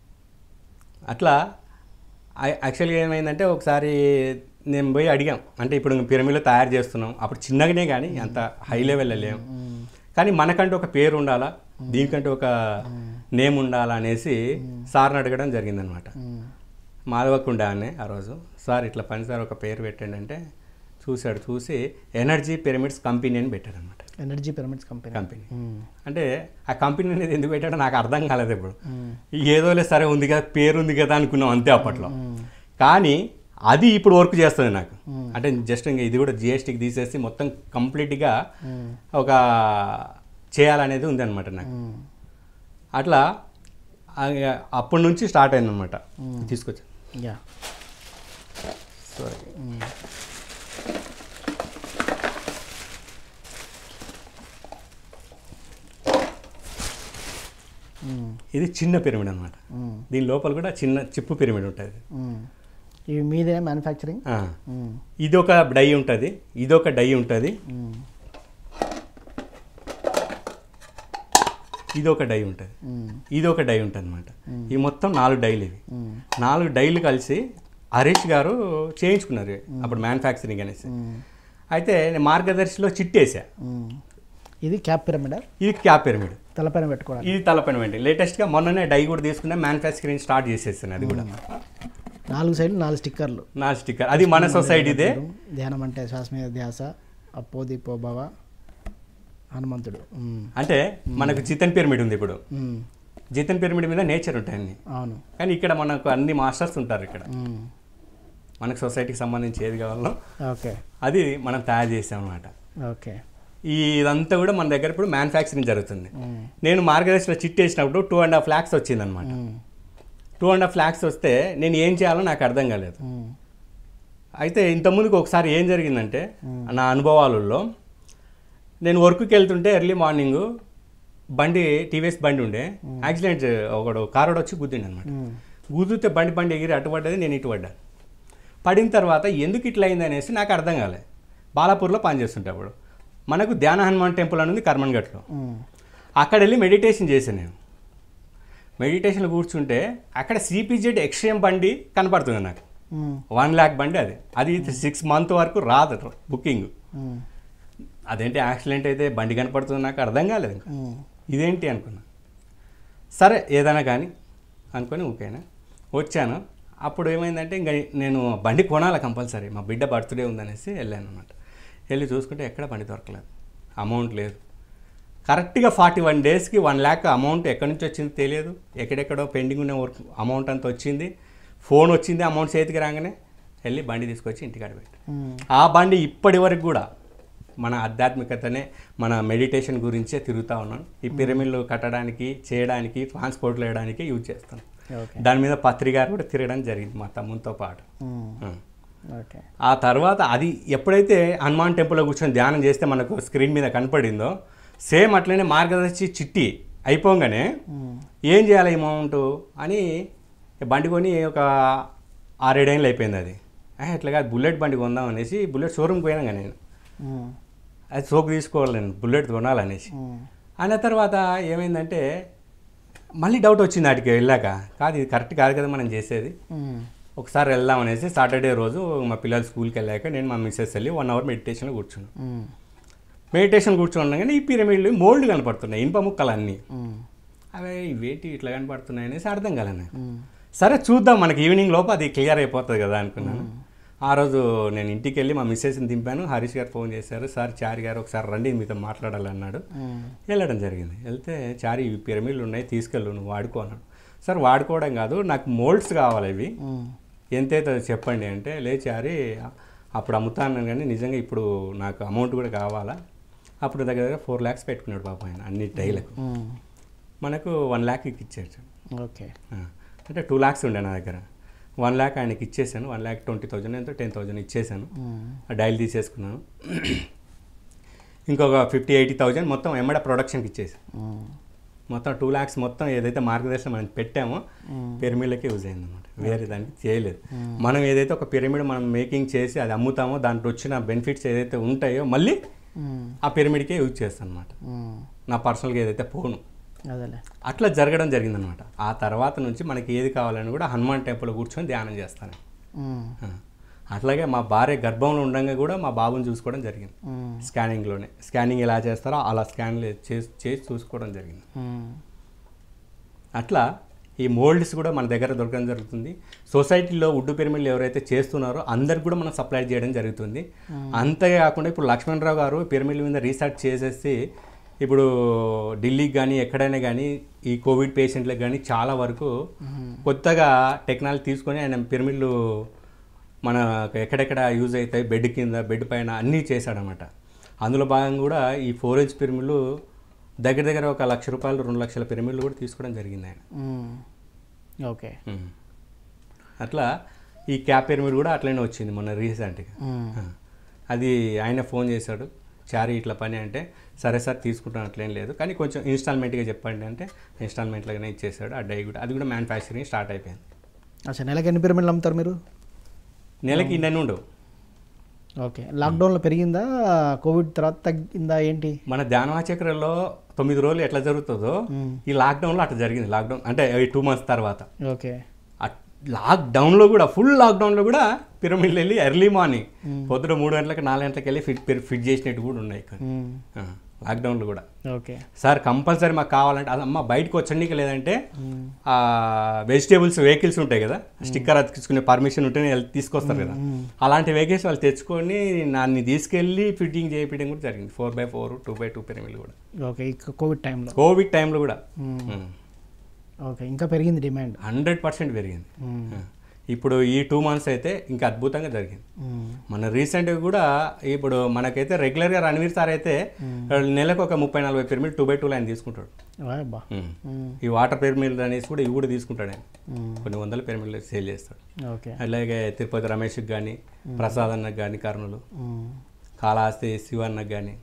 అట్లా ఆ- యాక్చువల్గా ఏమైందంటే ఒకసారి నేను పోయి అడిగాం అంటే ఇప్పుడు పిరమిడ్లో తయారు చేస్తున్నాం అప్పుడు చిన్నగానే కానీ అంత హై లెవెల్ వెళ్ళలేం కానీ మనకంటూ ఒక పేరు ఉండాలా దీనికంటూ ఒక నేమ్ ఉండాలా అనేసి సార్ని అడగడం జరిగిందనమాట మాధవకుండ అనే ఆ రోజు సార్ ఇట్లా పని సార్ ఒక పేరు పెట్టండి అంటే చూశాడు చూసి ఎనర్జీ పిరమిడ్స్ కంపెనీ అని పెట్టాడు అనమాట ఎనర్జీ పిరమిడ్స్ కంపెనీ కంపెనీ అంటే ఆ కంపెనీ అనేది ఎందుకు పెట్టాడో నాకు అర్థం కాలేదు ఇప్పుడు ఏదోలే సరే ఉంది కదా పేరు ఉంది కదా అనుకున్నాం అంతే అప్పట్లో కానీ అది ఇప్పుడు వర్క్ చేస్తుంది నాకు అంటే జస్ట్ ఇంకా ఇది కూడా జిఎస్టీకి తీసేసి మొత్తం కంప్లీట్గా ఒక చేయాలనేది ఉంది అనమాట నాకు అట్లా ఆ- అప్పటి నుంచి స్టార్ట్ అయిందనమాట తీసుకొచ్చా యా సారీ మ్మ్. ఇది చిన్న పిరమిడ్ అనమాట మ్మ్. దీని లోపల కూడా చిన్న చిప్పు పిరమిడ్ ఉంటుంది మ్మ్. ఇవి మీదే మ్యానుఫ్యాక్చరింగ్ ఆ. ఇది ఒక డై ఉంటుంది ఇది ఒక డై ఉంటుంది ఇది ఒక డై ఉంటుంది ఇది ఒక డై ఉంటుంది అనమాట ఈ మొత్తం నాలుగు డైలు ఇవి నాలుగు డైలు కలిసి హరీష్ గారు చేయించుకున్నారు అప్పుడు మ్యానుఫ్యాక్చరింగ్ అనేసి అయితే నేను మార్గదర్శిలో చిట్టేసా ఇది క్యాప్ పిరమిడ్ ఇది క్యాప్ పిరమిడ్ తలపైన పెట్టుకోవడానికి ఇది తలపైన వెండి లేటెస్ట్గా మొన్ననే డై కూడా తీసుకున్నా మ్యానుఫ్యాక్చరింగ్ స్టార్ట్ చేసేసాను అది కూడా నాలుగు సైడ్లు నాలుగు స్టిక్కర్లు నా స్టిక్కర్ అది మన సొసైటీదే ధ్యానం అంటే శ్వాస మీద ధ్యాస అప్పో దీపో భవ హనుమంతుడు మ్మ్. అంటే మనకు జితన్ పిరమిడ్ ఉంది ఇప్పుడు మ్మ్. జితన్ పిరమిడ్ మీద నేచర్ ఉంటాయి అన్ని అవును కానీ ఇక్కడ మనకు అన్ని మాస్టర్స్ ఉంటారు ఇక్కడ మ్మ్. మనకు సొసైటీకి సంబంధించి ఏది కావాలో ఓకే అది మనం తయారు చేసాం అనమాట ఓకే ఈ ఇదంతా కూడా మన దగ్గర ఇప్పుడు మ్యానుఫ్యాక్చరింగ్ జరుగుతుంది మ్మ్. నేను మార్గదర్శిలో చిట్ వేసినప్పుడు టూ అండ్ హాఫ్ ల్యాక్స్ వచ్చిందనమాట మ్మ్. టూ అండ్ హాఫ్ ల్యాక్స్ వస్తే నేను ఏం చేయాలో నాకు అర్థం కాలేదు మ్మ్. అయితే ఇంతకుముందుకు ఒకసారి ఏం జరిగిందంటే నా అనుభవాలలో నేను వర్క్కి వెళ్తుంటే ఎర్లీ మార్నింగ్ బండి టీవీఎస్ బండి ఉండే యాక్సిడెంట్ ఒకడు కారోడు వచ్చి గుద్దిండి అనమాట మ్మ్. గుద్దితే బండి బండి ఎగిరి అటు పడ్డది నేను ఇటు పడ్డాను పడిన తర్వాత ఎందుకు ఇట్లా అయింది అనేసి నాకు అర్థం కాలే బాలాపూర్లో పనిచేస్తుంటే అప్పుడు మనకు ధ్యాన హనుమాన్ టెంపుల్ అని ఉంది కర్మన్ఘట్లో మ్మ్. అక్కడ వెళ్ళి మెడిటేషన్ చేశాను నేను మెడిటేషన్ కూర్చుంటే అక్కడ సిపిజెడ్ ఎక్స్ట్రీమ్ బండి కనపడుతుంది నాకు మ్మ్. వన్ ల్యాక్ బండి అది అది సిక్స్ మంత్ వరకు రాదు బుకింగ్ మ్మ్. అదేంటి యాక్సిడెంట్ అయితే బండి కనపడుతుంది నాకు అర్థం కాలేదు ఇంకా మ్మ్. ఇదేంటి అనుకున్నా సరే ఏదైనా కానీ అనుకొని ఓకేనా వచ్చాను అప్పుడు ఏమైందంటే ఇంకా నేను బండి కొనాలి కంపల్సరీ మా బిడ్డ బర్త్డే ఉందనేసి వెళ్ళాను అనమాట వెళ్ళి చూసుకుంటే ఎక్కడ బండి దొరకలేదు అమౌంట్ లేదు కరెక్ట్గా ఫార్టీ వన్ డేస్కి వన్ ల్యాక్ అమౌంట్ ఎక్కడి నుంచి వచ్చింది తెలియదు ఎక్కడెక్కడో పెండింగ్ ఉన్న వర్క్ అమౌంట్ అంతా వచ్చింది ఫోన్ వచ్చింది అమౌంట్ చేతికి రాగానే వెళ్ళి బండి తీసుకొచ్చి ఇంటికాడ పెట్టి మ్మ్. ఆ బండి ఇప్పటి వరకు కూడా మన ఆధ్యాత్మికతనే మన మెడిటేషన్ గురించే తిరుగుతూ ఉన్నాను ఈ పిరమిడ్లు కట్టడానికి చేయడానికి ట్రాన్స్పోర్ట్లు వేయడానికి యూజ్ చేస్తాను ఓకే దాని మీద పత్రిక కూడా తిరగడం జరిగింది మా తమ్మునితో పాటు మ్మ్. ఉం. ఓకే ఆ తర్వాత అది ఎప్పుడైతే హనుమాన్ టెంపుల్లో కూర్చొని ధ్యానం చేస్తే మనకు స్క్రీన్ మీద కనపడిందో సేమ్ అట్లనే మార్గదర్శి చిట్టి అయిపోగానే మ్మ్. ఏం చేయాలి అమౌంట్ అని బండి కొని ఒక ఆరేడేళ్ళు అయిపోయింది అది "ఆ, ఇట్లా కాదు బుల్లెట్ బండి కొందాం అనేసి బుల్లెట్ షోరూమ్కి పోయినా కానీ నేను మ్మ్. అది సోకు తీసుకోవాలి నేను బుల్లెట్ కొనాలనేసి మ్మ్. అన్న తర్వాత ఏమైందంటే మళ్ళీ డౌట్ వచ్చింది వాటికి వెళ్ళాక కాదు ఇది కరెక్ట్ కాదు కదా మనం చేసేది మ్మ్. ఒకసారి వెళ్దాం అనేసి సాటర్డే రోజు మా పిల్లలు స్కూల్కి వెళ్ళాక నేను మా మిస్సెస్ వెళ్ళి వన్ అవర్ మెడిటేషన్లో కూర్చున్నాను మ్మ్. మెడిటేషన్ కూర్చోండగానే ఈ పిరమిడ్లు మోల్డ్ కనపడుతున్నాయి ఇనుప ముక్కలు అన్నీ మ్మ్. అవి ఇవేంటి ఇట్లా కనపడుతున్నాయి అనేసి అర్థం కాలే నాకు మ్మ్. సరే చూద్దాం మనకి ఈవినింగ్ లోపు అది క్లియర్ అయిపోతుంది కదా అనుకున్నాను ఆ రోజు నేను ఇంటికి వెళ్ళి మా మిస్సెస్ని దింపాను హరీష్ గారు ఫోన్ చేశారు సార్ చారి గారు ఒకసారి రండి మీతో మాట్లాడాలన్నాడు మ్మ్. వెళ్ళడం జరిగింది వెళ్తే చారి ఇవి పిరమిడ్లు ఉన్నాయి తీసుకెళ్ళు నువ్వు వాడుకో అన్నాడు సార్ వాడుకోవడం కాదు నాకు మోల్డ్స్ కావాలి ఇవి మ్మ్. ఎంతైతే చెప్పండి అంటే లే చారి అప్పుడు అమ్ముతాను కానీ నిజంగా ఇప్పుడు నాకు అమౌంట్ కూడా కావాలా అప్పుడు దగ్గర దగ్గర ఫోర్ ల్యాక్స్ పెట్టుకున్నాడు పాప ఆయన అన్ని డైలకు మ్మ్. మనకు వన్ ల్యాక్ ఇచ్చాడు ఓకే ఆ, అంటే టూ ల్యాక్స్ ఉండే నా దగ్గర వన్ ల్యాక్ ఆయనకి ఇచ్చేసాను వన్ ల్యాక్ ట్వంటీ థౌజండ్ ఎంతో టెన్ థౌజండ్ ఇచ్చేసాను మ్మ్. ఆ డైల్ తీసేసుకున్నాను ఇంకొక ఫిఫ్టీ ఎయిటీ థౌజండ్ మొత్తం ఎమ్మడ ప్రొడక్షన్కి ఇచ్చేసాను మ్మ్. మొత్తం టూ ల్యాక్స్ మొత్తం ఏదైతే మార్గదర్శనం మనం పెట్టామో పిరమిడ్లకే యూజ్ అయింది అనమాట వేరే దానికి చేయలేదు మనం ఏదైతే ఒక పిరమిడ్ మనం మేకింగ్ చేసి అది అమ్ముతామో దాంట్లో వచ్చిన బెనిఫిట్స్ ఏదైతే ఉంటాయో మళ్ళీ మ్మ్. ఆ పిరమిడ్కే యూజ్ చేస్తాను అనమాట మ్మ్. నా పర్సనల్గా ఏదైతే పోను అదేలే అట్లా జరగడం జరిగిందనమాట ఆ తర్వాత నుంచి మనకి ఏది కావాలని కూడా హనుమాన్ టెంపుల్ కూర్చొని ధ్యానం చేస్తాను మ్మ్. ఆ. అట్లాగే మా భార్య గర్భంలో ఉండగా కూడా మా బాబుని చూసుకోవడం జరిగింది మ్మ్. స్కానింగ్లోనే స్కానింగ్ ఎలా చేస్తారో అలా స్కాన్ చేసి చేసి చూసుకోవడం జరిగింది మ్మ్. అట్లా ఈ మోల్డ్స్ కూడా మన దగ్గర దొరకడం జరుగుతుంది సొసైటీలో ఉడ్డు పిరమిడ్లు ఎవరైతే చేస్తున్నారో అందరికి కూడా మనం సప్లై చేయడం జరుగుతుంది అంతేకాకుండా ఇప్పుడు లక్ష్మణరావు గారు పిరమిడ్ల మీద రీసెర్చ్ చేసేసి ఇప్పుడు ఢిల్లీకి కానీ ఎక్కడైనా కానీ ఈ కోవిడ్ పేషెంట్లకు కానీ చాలా వరకు కొత్తగా టెక్నాలజీ తీసుకొని ఆయన పిరమిడ్లు మన ఎక్కడెక్కడ యూజ్ అవుతాయి బెడ్ కింద బెడ్ పైన అన్నీ చేశాడనమాట అందులో భాగంగా కూడా ఈ ఫోర్ ఇంచ్ పిరమిడ్లు దగ్గర దగ్గర ఒక లక్ష రూపాయలు రెండు లక్షల పిరమిడ్లు కూడా తీసుకోవడం జరిగింది ఆయన మ్మ్. ఓకే ఉమ్. అట్లా ఈ క్యాప్ పిరమిడ్ కూడా అట్లనే వచ్చింది మొన్న రీసెంట్గా మ్మ్. ఆ. అది ఆయన ఫోన్ చేశాడు చారీ ఇట్లా పని అంటే సరే సార్ తీసుకుంటాను అట్లేం లేదు కానీ కొంచెం ఇన్స్టాల్మెంట్గా చెప్పండి అంటే ఇన్స్టాల్మెంట్లోనే ఇచ్చేసాడు ఆ డై కూడా అది కూడా మ్యానుఫ్యాక్చరింగ్ స్టార్ట్ అయిపోయింది అచ్చా నెలకి ఎన్ని పిరమిడ్లు అమ్ముతారు మీరు నెలకి ఇన్ని ఉండవు ఓకే లాక్డౌన్లో పెరిగిందా కోవిడ్ తర్వాత తగ్గిందా ఏంటి మన ధ్యానవాచక్రంలో తొమ్మిది రోజులు ఎట్లా జరుగుతుందో ఈ లాక్డౌన్లో అట్లా జరిగింది లాక్డౌన్ అంటే ఈ టూ మంత్స్ తర్వాత ఓకే అట్- లాక్డౌన్లో కూడా ఫుల్ లాక్డౌన్లో కూడా పిరమిడ్లు వెళ్ళి ఎర్లీ మార్నింగ్ పొద్దున మూడు గంటలకు నాలుగు గంటలకు వెళ్ళి ఫిట్ ఫిట్ చేసినట్టు కూడా ఉన్నాయి ఇక్కడ మ్మ్. ఆ, లాక్డౌన్లో కూడా ఓకే సార్ కంపల్సరీ మాకు కావాలంటే అది అమ్మ బయటకు వచ్చండికి లేదంటే ఆ వెజిటేబుల్స్ వెహికల్స్ ఉంటాయి కదా స్టిక్కర్ అతికించుకునే పర్మిషన్ ఉంటేనే వెళ్ళి తీసుకొస్తారు కదా అలాంటి వెహికల్స్ వాళ్ళు తెచ్చుకొని నాన్ని తీసుకెళ్ళి ఫిట్టింగ్ చేయించడం కూడా జరిగింది four by four two by two పిరమిడ్లు కూడా ఓకే ఇక కోవిడ్ టైంలో కోవిడ్ టైంలో కూడా ఓకే ఇంకా పెరిగింది డిమాండ్ హండ్రెడ్ పర్సెంట్ పెరిగింది ఆ. ఇప్పుడు ఈ టూ మంత్స్ అయితే ఇంకా అద్భుతంగా జరిగింది మన రీసెంట్గా కూడా ఇప్పుడు మనకైతే రెగ్యులర్గా రణవీర్ సార్ అయితే నెలకు ఒక ముప్పై నలభై pyramid two by two line తీసుకుంటాడు బా ఉమ్. ఈ వాటర్ పిరమిడ్ అనేసి కూడా ఇవి కూడా తీసుకుంటాడు ఆయన కొన్ని వందల పిరమిడ్లు సేల్ చేస్తాడు ఓకే అలాగే తిరుపతి రమేష్కి కానీ ప్రసాద్ అన్నకు కానీ కర్నూలు కాళహస్తి శివన్నకు కానీ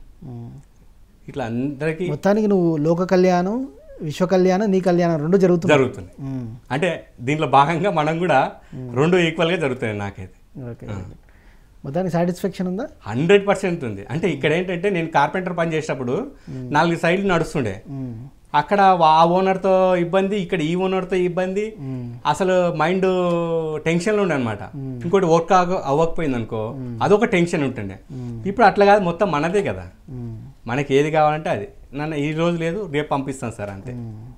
ఇట్లా అందరికీ మొత్తానికి నువ్వు లోక కళ్యాణం విశ్వ కళ్యాణం నీ కళ్యాణం రెండు జరుగుతుంది జరుగుతుంది అంటే దీంట్లో భాగంగా మనం కూడా రెండు ఈక్వల్గా జరుగుతాయి నాకైతే ఓకే మొత్తానికి సాటిస్ఫాక్షన్ ఉందా హండ్రెడ్ పర్సెంట్ ఉంది అంటే ఇక్కడ ఏంటంటే నేను కార్పెంటర్ పని చేసేటప్పుడు నాలుగు సైడ్లు నడుస్తుండే అక్కడ ఆ ఓనర్తో ఇబ్బంది ఇక్కడ ఈ ఓనర్తో ఇబ్బంది అసలు మైండ్ టెన్షన్లో ఉండే అనమాట ఇంకోటి వర్క్ అవ్వకపోయింది అనుకో అదొక టెన్షన్ ఉంటుండే ఇప్పుడు అట్లా కాదు మొత్తం మనదే కదా మనకి ఏది కావాలంటే అది నన్ను ఈ రోజు లేదు రేపు పంపిస్తాను సార్ అంతే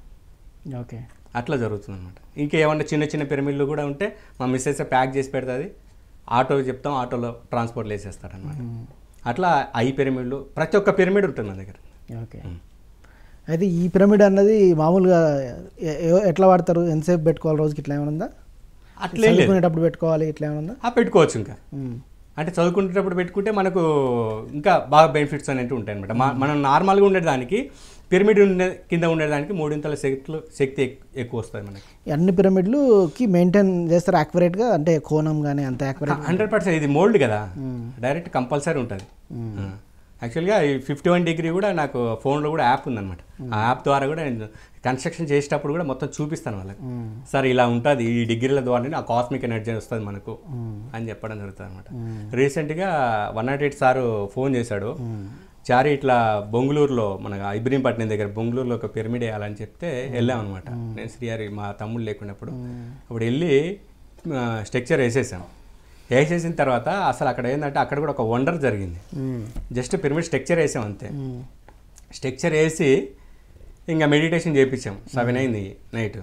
ఓకే అట్లా జరుగుతుంది అనమాట ఇంకేమన్నా చిన్న చిన్న పిరమిడ్లు కూడా ఉంటే మా మిస్సెస్ ప్యాక్ చేసి పెడుతుంది ఆటో చెప్తాం ఆటోలో ట్రాన్స్పోర్ట్లు వేసేస్తారు అనమాట అట్లా ఐ పిరమిడ్లు ప్రతి ఒక్క పిరమిడ్ ఉంటుంది మన దగ్గర ఓకే అయితే ఈ పిరమిడ్ అన్నది మామూలుగా ఎ- ఎ- ఎట్లా వాడతారు ఎంతసేపు పెట్టుకోవాలి రోజుకి ఇట్లా ఏమైనా ఉందా అట్లే లేదు చదువుకునేటప్పుడు పెట్టుకోవాలి ఇట్లా ఏమైనా ఉందా ఆ పెట్టుకోవచ్చు ఇంకా మ్మ్. అంటే చదువుకునేటప్పుడు పెట్టుకుంటే మనకు ఇంకా బాగా బెనిఫిట్స్ అనేవి ఉంటాయి అనమాట మనం నార్మల్గా ఉండేదానికి పిరమిడ్ ఉండే కింద ఉండేదానికి మూడింతల శక్తులు శక్తి ఎక్- ఎక్కువ వస్తుంది మనకి ఈ అన్ని పిరమిడ్లుకి మెయింటైన్ చేస్తారు యాక్యురేట్గా అంటే కోణం కానీ అంత యాక్యురేట్ హండ్రెడ్ పర్సెంట్ ఇది మోల్డ్ కదా డైరెక్ట్ కంపల్సరీ ఉంటుంది యాక్చువల్గా ఈ ఫిఫ్టీ వన్ డిగ్రీ కూడా నాకు ఫోన్లో కూడా యాప్ ఉందన్నమాట ఆ యాప్ ద్వారా కూడా నేను కన్స్ట్రక్షన్ చేసేటప్పుడు కూడా మొత్తం చూపిస్తాను వాళ్ళకి సార్ ఇలా ఉంటుంది ఈ డిగ్రీల ద్వారానే ఆ కాస్మిక్ ఎనర్జీ వస్తుంది మనకు అని చెప్పడం జరుగుతుంది అనమాట రీసెంట్గా one naught eight sir phone చేశాడు చారి ఇట్లా బొంగుళూరులో మన ఇబ్రహీంపట్నం దగ్గర బొంగుళూరులో ఒక పిరమిడ్ వేయాలని చెప్తే వెళ్ళాం అనమాట నేను శ్రీహరి మా తమ్ముడు లేకున్నప్పుడు అప్పుడు వెళ్ళి స్ట్రక్చర్ వేసేసాం వేసేసిన తర్వాత అసలు అక్కడ ఏంటంటే అక్కడ కూడా ఒక వండర్ జరిగింది జస్ట్ పిరమిడ్ స్ట్రక్చర్ వేసాం అంతే స్ట్రక్చర్ వేసి ఇంకా మెడిటేషన్ చేయించాం సెవెన్ అయింది నైట్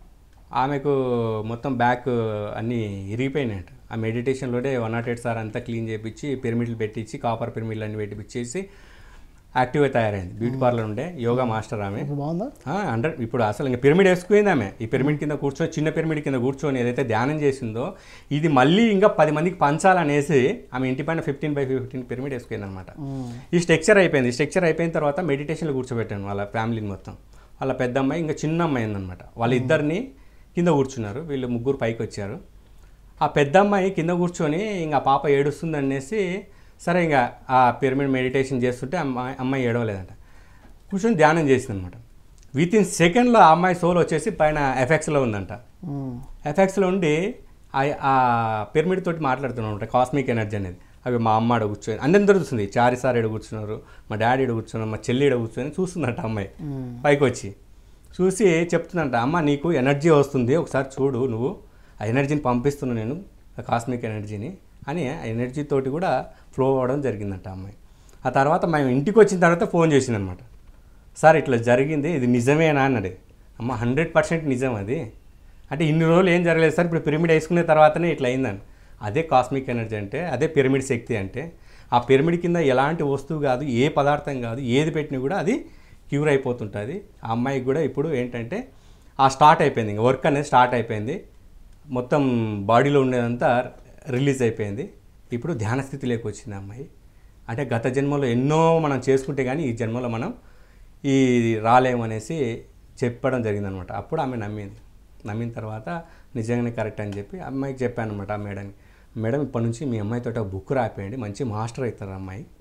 ఆమెకు మొత్తం బ్యాక్ అన్నీ ఇరిగిపోయినాయట ఆ మెడిటేషన్లోనే వన్ నాట్ ఎయిట్ సార్ అంతా క్లీన్ చేయించి పిరమిడ్లు పెట్టించి కాపర్ పిరమిడ్లు అన్ని పెట్టించేసి యాక్టివ్గా తయారైంది బ్యూటీ పార్లర్ ఉండే యోగా మాస్టర్ ఆమె ఇప్పుడు బాగుందా హండ్రెడ్ ఇప్పుడు అసలు ఇంకా పిరమిడ్ వేసుకుపోయింది ఆమె ఈ పిరమిడ్ కింద కూర్చొని చిన్న పిరమిడ్ కింద కూర్చొని ఏదైతే ధ్యానం చేసిందో ఇది మళ్ళీ ఇంకా పది మందికి పంచాలనేసి ఆమె ఇంటి పైన ఫిఫ్టీన్ బై ఫిఫ్టీన్ పిరమిడ్ వేసుకుంది అనమాట ఈ స్ట్రక్చర్ అయిపోయింది ఈ స్ట్రక్చర్ అయిపోయిన తర్వాత మెడిటేషన్లో కూర్చోబెట్టాను వాళ్ళ ఫ్యామిలీని మొత్తం వాళ్ళ పెద్ద అమ్మాయి ఇంకా చిన్న అమ్మాయి ఉందన్నమాట వాళ్ళ ఇద్దరిని కింద కూర్చున్నారు వీళ్ళు ముగ్గురు పైకి వచ్చారు ఆ పెద్ద అమ్మాయి కింద కూర్చొని ఇంకా పాప ఏడుస్తుంది అనేసి సరే ఇంకా ఆ పిరమిడ్ మెడిటేషన్ చేస్తుంటే అమ్మాయి అమ్మాయి ఏడవలేదంట కూర్చొని ధ్యానం చేసింది అనమాట విత్ ఇన్ సెకండ్లో ఆ అమ్మాయి సోల్ వచ్చేసి పైన ఎఫెక్ట్స్లో ఉందంట మ్మ్. ఎఫెక్ట్స్లో ఉండి ఆ- ఆ పిరమిడ్ తోటి మాట్లాడుతున్నాం అనమాట కాస్మిక్ ఎనర్జీ అనేది అవి మా అమ్మ ఆడ కూర్చొని అందరిని దొరుకుతుంది చారి సార్ ఎడ కూర్చున్నారు మా డాడీ ఎడ కూర్చున్నారు మా చెల్లి ఎడ కూర్చొని చూస్తుందంట అమ్మాయి పైకి వచ్చి చూసి చెప్తుందంట అమ్మ నీకు ఎనర్జీ వస్తుంది ఒకసారి చూడు నువ్వు ఆ ఎనర్జీని పంపిస్తున్నా నేను ఆ కాస్మిక్ ఎనర్జీని అని ఆ ఎనర్జీ తోటి కూడా ఫ్లో అవ్వడం జరిగిందంట అమ్మాయి ఆ తర్వాత మేము ఇంటికి వచ్చిన తర్వాత ఫోన్ చేసిందనమాట సార్ ఇట్లా జరిగింది ఇది నిజమేనా అన్నది అమ్మ హండ్రెడ్ పర్సెంట్ నిజం అది అంటే ఇన్ని రోజులు ఏం జరగలేదు సార్ ఇప్పుడు పిరమిడ్ వేసుకున్న తర్వాతనే ఇట్లా అయిందని అదే కాస్మిక్ ఎనర్జీ అంటే అదే పిరమిడ్ శక్తి అంటే ఆ పిరమిడ్ కింద ఎలాంటి వస్తువు కాదు ఏ పదార్థం కాదు ఏది పెట్టినా కూడా అది క్యూర్ అయిపోతుంటుంది ఆ అమ్మాయికి కూడా ఇప్పుడు ఏంటంటే ఆ స్టార్ట్ అయిపోయింది ఇంకా వర్క్ అనేది స్టార్ట్ అయిపోయింది మొత్తం బాడీలో ఉండేదంతా రిలీజ్ అయిపోయింది ఇప్పుడు ధ్యాన స్థితిలోకి వచ్చింది ఆ అమ్మాయి అంటే గత జన్మలో ఎన్నో మనం చేసుకుంటే కానీ ఈ జన్మలో మనం ఈ రాలేమనేసి చెప్పడం జరిగిందనమాట అప్పుడు ఆమె నమ్మింది నమ్మిన తర్వాత నిజంగానే కరెక్ట్ అని చెప్పి అమ్మాయికి చెప్పాను అనమాట ఆ మేడంకి మేడం ఇప్పటి నుంచి మీ అమ్మాయితో ఒక బుక్ రాపేయండి మంచి మాస్టర్ అవుతారు అమ్మాయి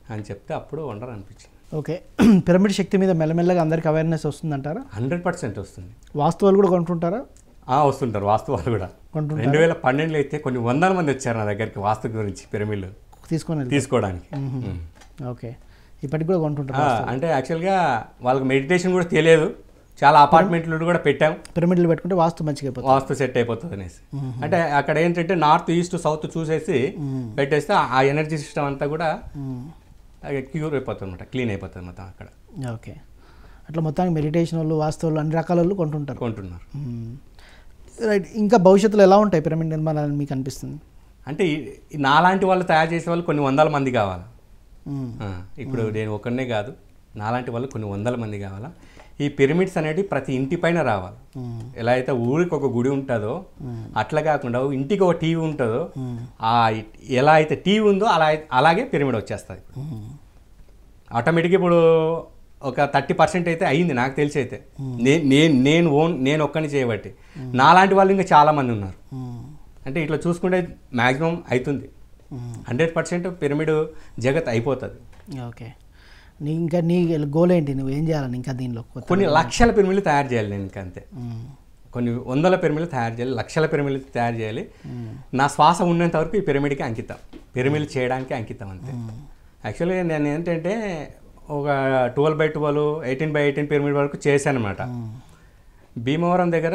అని చెప్తే అప్పుడు వండర్ అనిపించింది ఓకే పిరమిడ్ శక్తి మీద మెల్లమెల్లగా అందరికి అవేర్నెస్ వస్తుందంటారా హండ్రెడ్ పర్సెంట్ వస్తుంది వాస్తువులు కూడా కొంటుంటారా ఆ, వస్తుంటారు వాస్తవాలు కూడా కొంటుంటారా? రెండు వేల పన్నెండులో అయితే కొన్ని వందల మంది వచ్చారు నా దగ్గరికి వాస్తు గురించి పిరమిడ్లు తీసుకొని వెళ్తారు తీసుకోవడానికి ఉమ్. ఓకే ఇప్పటికి కూడా కొంటుంటారు ఆ, అంటే యాక్చువల్గా వాళ్ళకి మెడిటేషన్ కూడా తెలియదు చాలా అపార్ట్మెంట్లు కూడా పెట్టాం పిరమిడ్లు పెట్టుకుంటే వాస్తు మంచిగా అయిపోతుంది వాస్తు సెట్ అయిపోతుంది అనేసి అంటే అక్కడ ఏంటంటే నార్త్ ఈస్ట్ సౌత్ చూసేసి పెట్టేస్తే ఆ ఎనర్జీ సిస్టమ్ అంతా కూడా మ్మ్. క్యూర్ అయిపోతుంది అనమాట క్లీన్ అయిపోతుంది మొత్తం అక్కడ ఓకే అట్లా మొత్తానికి మెడిటేషన్ వాళ్ళు వాస్తవులు అన్ని రకాల వాళ్ళు కొంటుంటారు కొంటున్నారు మ్మ్. రైట్ ఇంకా భవిష్యత్తులో ఎలా ఉంటాయి పిరమిడ్ నిర్మాణాలు మీకు అనిపిస్తుంది అంటే ఈ- ఈ నాలాంటి వాళ్ళు తయారు చేసే వాళ్ళు కొన్ని వందల మంది కావాలి మ్మ్. ఆ, ఇప్పుడు నేను ఒక్కనే కాదు నాలాంటి వాళ్ళు కొన్ని వందల మంది కావాలా ఈ పిరమిడ్స్ అనేవి ప్రతి ఇంటి పైన రావాలి మ్మ్. ఎలా అయితే ఊరికి ఒక గుడి ఉంటుందో అట్లా కాకుండా ఇంటికి ఒక టీవీ ఉంటుందో ఆ ఇ- ఎలా అయితే టీవీ ఉందో అలా అలాగే పిరమిడ్ వచ్చేస్తుంది మ్మ్. ఆటోమేటిక్గా ఇప్పుడు ఒక థర్టీ పర్సెంట్ అయితే అయింది నాకు తెలిసి అయితే నేను నేను నేను ఓన్ నేను ఒక్కని చేయబట్టి నాలాంటి వాళ్ళు ఇంకా చాలా మంది ఉన్నారు మ్మ్. అంటే ఇట్లా చూసుకుంటే మ్యాక్సిమం అవుతుంది మ్మ్. హండ్రెడ్ పర్సెంట్ పిరమిడ్ జగత్ అయిపోతుంది ఓకే నీ ఇంకా నీ గోల్ ఏంటి నువ్వు ఏం చేయాలని ఇంకా దీనిలో కొత్త కొన్ని లక్షల పిరమిడ్లు తయారు చేయాలి నేను ఇంకా అంతే మ్మ్. కొన్ని వందల పిరమిడ్లు తయారు చేయాలి లక్షల పిరమిడ్లు తయారు చేయాలి మ్మ్. నా శ్వాస ఉన్నంత వరకు ఈ పిరమిడ్కి అంకితం పిరమిడ్లు చేయడానికి అంకితం అంతే యాక్చువల్గా నేను ఏంటంటే ఒక twelve by twelve eighteen by eighteen pyramid వరకు చేశాను అనమాట మ్మ్. భీమవరం దగ్గర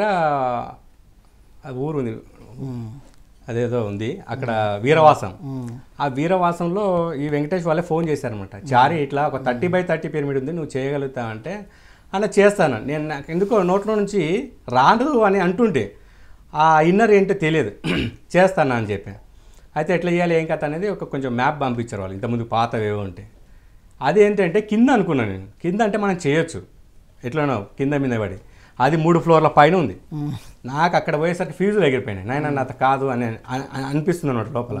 ఆ ఊరు ఉంది మ్మ్. అదేదో ఉంది అక్కడ వీరవాసం మ్మ్. ఆ వీరవాసంలో ఈ వెంకటేష్ వాళ్ళే ఫోన్ చేశారనమాట చారి ఇట్లా ఒక థర్టీ బై థర్టీ పిరమిడ్ ఉంది నువ్వు చేయగలుగుతావు అంటే అలా చేస్తాను నేను నాకు ఎందుకో నోట్లో నుంచి రాదు అని అంటుంటే ఆ ఇన్నర్ ఏంటో తెలియదు చేస్తాను అని చెప్పి అయితే ఎట్లా చేయాలి ఏం కథ అనేది ఒక కొంచెం మ్యాప్ పంపించారు వాళ్ళు ఇంతకుముందు పాతవి ఏవో ఉంటే అది ఏంటంటే కింద అనుకున్నాను నేను కింద అంటే మనం చేయొచ్చు ఎట్లనో కింద మీద పడి అది మూడు ఫ్లోర్ల పైన ఉంది మ్మ్. నాకు అక్కడ పోయేసరికి ఫీజులు ఎగిరిపోయినాయి నాయన నాత కాదు అని అని- అని అనిపిస్తుంది అన్నమాట లోపల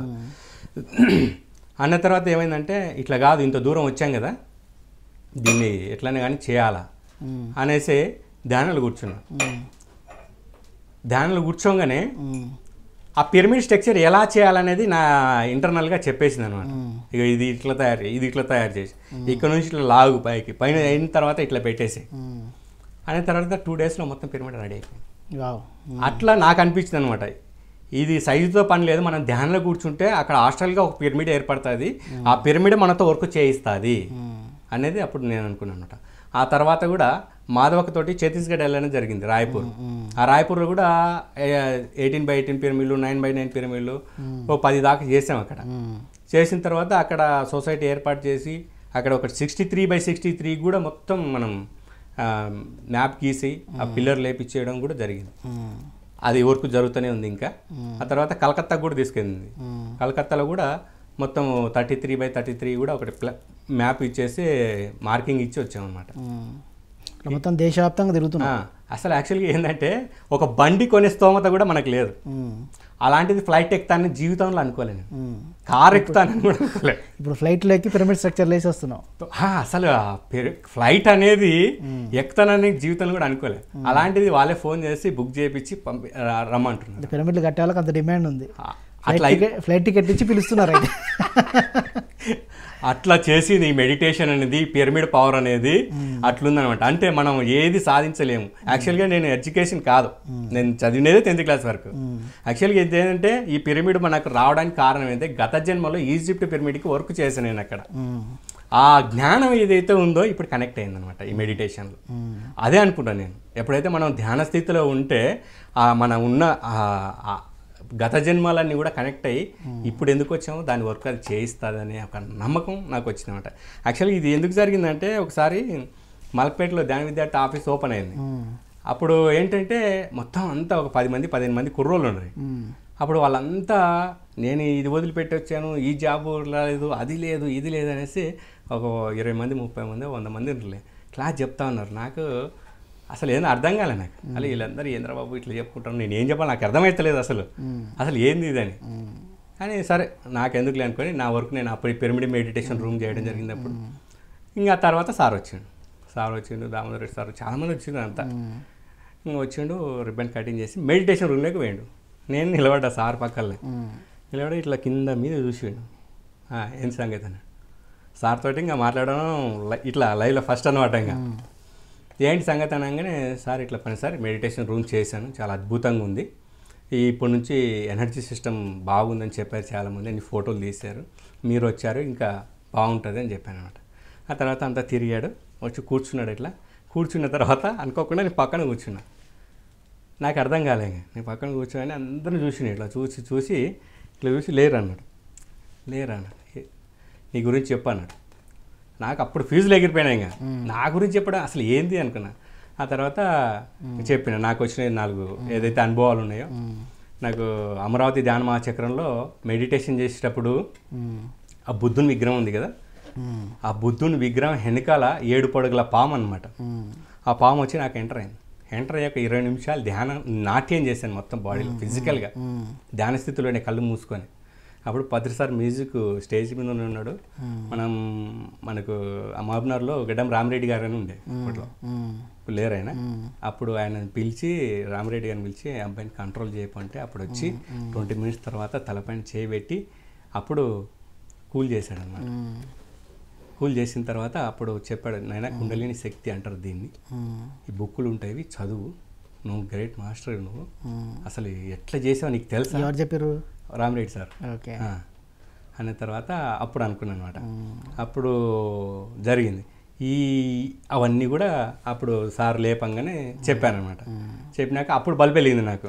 అన్న తర్వాత ఏమైందంటే ఇట్లా కాదు ఇంత దూరం వచ్చాం కదా దీన్ని ఎట్లనే కానీ చేయాలా మ్మ్. అనేసి ధ్యానాలు కూర్చున్నా మ్మ్. ధ్యానాలు కూర్చోగానే మ్మ్. ఆ పిరమిడ్ స్ట్రక్చర్ ఎలా చేయాలనేది నా ఇంటర్నల్గా చెప్పేసింది అనమాట మ్మ్. ఇక ఇది ఇట్లా తయారు చేయి ఇది ఇట్లా తయారు చేసి ఇక్కడ నుంచి ఇట్లా లాగు పైకి పైన అయిన తర్వాత ఇట్లా పెట్టేసి మ్మ్. అనే తర్వాత టూ డేస్లో మొత్తం పిరమిడ్ రెడీ అయిపోయింది వావ్ అట్లా నాకు అనిపించింది అనమాట ఇది సైజుతో పని లేదు మనం ధ్యానంలో కూర్చుంటే అక్కడ హాస్టల్గా ఒక పిరమిడ్ ఏర్పడుతుంది ఆ పిరమిడ్ మనతో వర్క్ చేయిస్తుంది మ్మ్. అనేది అప్పుడు నేను అనుకున్నాను అనమాట ఆ తర్వాత కూడా మాధవకతోటి ఛత్తీస్గఢ్ వెళ్ళడం జరిగింది రాయ్పూర్ ఆ రాయ్పూర్లో కూడా ఎయిటీన్ బై ఎయిటీన్ పిరమిడ్లు నైన్ బై నైన్ పిరమిడ్లు ఓ పది దాకా చేసాం అక్కడ మ్మ్. చేసిన తర్వాత అక్కడ సొసైటీ ఏర్పాటు చేసి అక్కడ ఒక sixty three by sixty three కూడా మొత్తం మనం మ్యాప్ గీసి ఆ పిల్లర్ లేపిచ్చేయడం కూడా జరిగింది మ్మ్. అది వర్క్ జరుగుతూనే ఉంది ఇంకా ఆ తర్వాత కలకత్తా కూడా తీసుకెళ్ళింది మ్మ్. కలకత్తాలో కూడా మొత్తం thirty three by thirty three కూడా ఒకటి ప్ల మ్యాప్ ఇచ్చేసి మార్కింగ్ ఇచ్చి వచ్చామన్నమాట మ్మ్. ఇట్లా మొత్తం దేశవ్యాప్తంగా తిరుగుతున్నా ఆ, అసలు యాక్చువల్గా ఏంటంటే ఒక బండి కొనే స్తోమత కూడా మనకు లేదు మ్మ్. అలాంటిది ఫ్లైట్ ఎక్కుతానని జీవితంలో అనుకోలేను మ్మ్. కార్ ఎక్కుతానని కూడా అనుకోలేదు ఇప్పుడు ఫ్లైట్లో ఎక్కి పిరమిడ్ స్ట్రక్చర్ వేసి వస్తున్నావు ఆ, అసలు ఆ పెరు- ఫ్లైట్ అనేది ఎక్కుతానని జీవితంలో కూడా అనుకోలేదు అలాంటిది వాళ్ళే ఫోన్ చేసి బుక్ చేయించి పంపి ర- రమ్మంటున్నారు అంటే పిరమిడ్లు కట్టే వాళ్ళకి అంత డిమాండ్ ఉంది ఆ, ఫ్లైట్ అట్లా అయి- టికెట్ ఫ్లైట్ టికెట్ ఇచ్చి పిలుస్తున్నారు అయితే అట్లా చేసి ఈ మెడిటేషన్ అనేది పిరమిడ్ పవర్ అనేది అట్లుందనమాట అంటే మనం ఏది సాధించలేము యాక్చువల్గా నేను ఎడ్యుకేషన్ కాదు నేను చదివినదే టెన్త్ క్లాస్ వరకు యాక్చువల్గా ఇది ఏంటంటే ఈ పిరమిడ్ మనకు రావడానికి కారణం ఏంటంటే గత జన్మలో ఈజిప్ట్ పిరమిడ్కి వర్క్ చేశాను నేను అక్కడ మ్మ్. ఆ జ్ఞానం ఏదైతే ఉందో ఇప్పుడు కనెక్ట్ అయిందనమాట ఈ మెడిటేషన్లో మ్మ్. అదే అనుకుంటాను నేను ఎప్పుడైతే మనం ధ్యాన స్థితిలో ఉంటే ఆ మన ఉన్న ఆ- ఆ గత జన్మాలన్నీ కూడా కనెక్ట్ అయ్యి ఇప్పుడు ఎందుకు వచ్చామో దాని వర్క్ అది చేయిస్తుంది అనే ఒక నమ్మకం నాకు వచ్చిందన్నమాట యాక్చువల్లీ ఇది ఎందుకు జరిగిందంటే ఒకసారి మలక్పేటలో ధ్యాన విద్యార్థి ఆఫీస్ ఓపెన్ అయింది మ్మ్. అప్పుడు ఏంటంటే మొత్తం అంతా ఒక పది మంది పదిహేను మంది కుర్రోళ్ళు ఉన్నారు మ్మ్. అప్పుడు వాళ్ళంతా నేను ఇది వదిలిపెట్టి వచ్చాను ఈ జాబ్ లేదు అది లేదు ఇది లేదు అనేసి ఒక ఇరవై మంది ముప్పై మంది వంద మంది ఉంటారులే క్లాస్ చెప్తా ఉన్నారు నాకు అసలు ఏందో అర్థం కాలే నాకు అసలు వీళ్ళందరూ ఏంద్రా బాబు ఇట్లా చెప్పుకుంటారు నేను ఏం చెప్పాలి నాకు అర్థమవుతలేదు అసలు అసలు ఏంది ఇదని మ్మ్. కానీ సరే నాకెందుకులే అనుకొని నా వర్క్ నేను అప్పుడు పిరమిడ్ మెడిటేషన్ రూమ్ చేయడం జరిగింది అప్పుడు ఇంకా తర్వాత సార్ వచ్చిండు సార్ వచ్చిండు దామోదర్ రెడ్డి సార్ చాలామంది వచ్చిండు అంతా మ్మ్. ఇంకా వచ్చిండు రిబ్బన్ కటింగ్ చేసి మెడిటేషన్ రూమ్లోకి పోయిండు నేను నిలబడ్డా సార్ పక్కనే మ్మ్. నిలబడి ఇట్లా కింద మీద చూసిండు "ఆ, ఏం సంగతి అని సార్ తోటి ఇంకా మాట్లాడడం లై- ఇట్లా లైవ్లో ఫస్ట్ అనమాట ఇంకా ఏంటి సంగతి అనగానే సార్ ఇట్లా పని సార్ మెడిటేషన్ రూమ్ చేశాను చాలా అద్భుతంగా ఉంది ఈ ఇప్పటి నుంచి ఎనర్జీ సిస్టమ్ బాగుందని చెప్పారు చాలామంది అన్ని ఫోటోలు తీశారు మీరు వచ్చారు ఇంకా బాగుంటుంది అని చెప్పాను అనమాట ఆ తర్వాత అంతా తిరిగాడు వచ్చి కూర్చున్నాడు ఇట్లా కూర్చున్న తర్వాత అనుకోకుండా నేను పక్కన కూర్చున్నా నాకు అర్థం కాలే ఇంక. నేను పక్కన కూర్చొని అందరిని చూసిన ఇట్లా చూసి చూసి ఇట్లా చూసి లేరు అన్నాడు లేరు అన్నాడు "ఏ- నీ గురించి చెప్పు అన్నాడు నాకు అప్పుడు ఫీజులు ఎగిరిపోయినాయి ఇంకా నా గురించి చెప్పడం అసలు ఏంది అనుకున్నా ఆ తర్వాత చెప్పిన నాకు వచ్చిన నాలుగు ఏదైతే అనుభవాలు ఉన్నాయో నాకు అమరావతి ధ్యాన మహాచక్రంలో మెడిటేషన్ చేసేటప్పుడు ఆ బుద్ధుని విగ్రహం ఉంది కదా ఆ బుద్ధుని విగ్రహం వెనకాల ఏడు పొడుగుల పాము అనమాట ఆ పాము వచ్చి నాకు ఎంటర్ అయింది ఎంటర్ అయ్యాక ఇరవై నిమిషాలు ధ్యానం నాట్యం చేశాను మొత్తం బాడీలో ఫిజికల్గా ధ్యాన స్థితిలోనే కళ్ళు మూసుకొని అప్పుడు పత్రిసార్ మ్యూజిక్ స్టేజ్ మీద ఉన్నాడు మనం మనకు మహబూబ్నగర్లో గడ్డం రామిరెడ్డి గారు అని ఉండే అప్పట్లో ఇప్పుడు లేరు ఆయన అప్పుడు ఆయన పిలిచి రామిరెడ్డి గారిని పిలిచి "ఆ అబ్బాయిని కంట్రోల్ చేయమంటే అప్పుడు వచ్చి ట్వంటీ మినిట్స్ తర్వాత తలపైన చేయబెట్టి అప్పుడు కూల్ చేశాడు అనమాట కూల్ చేసిన తర్వాత అప్పుడు చెప్పాడు నాయన కుండలిని శక్తి అంటారు దీన్ని ఈ బుక్కులు ఉంటాయి ఇవి చదువు నువ్వు గ్రేట్ మాస్టర్ నువ్వు అసలు ఎట్లా చేసావు నీకు తెలుసా ఎవరు చెప్పారు రామిరెడ్డి సార్ ఓకే ఆ. అన్న తర్వాత అప్పుడు అనుకున్నాను అనమాట అప్పుడు జరిగింది ఈ అవన్నీ కూడా అప్పుడు సార్ లేపంగానే చెప్పాను అనమాట చెప్పినాక అప్పుడు బల్బ్ వెలిగింది నాకు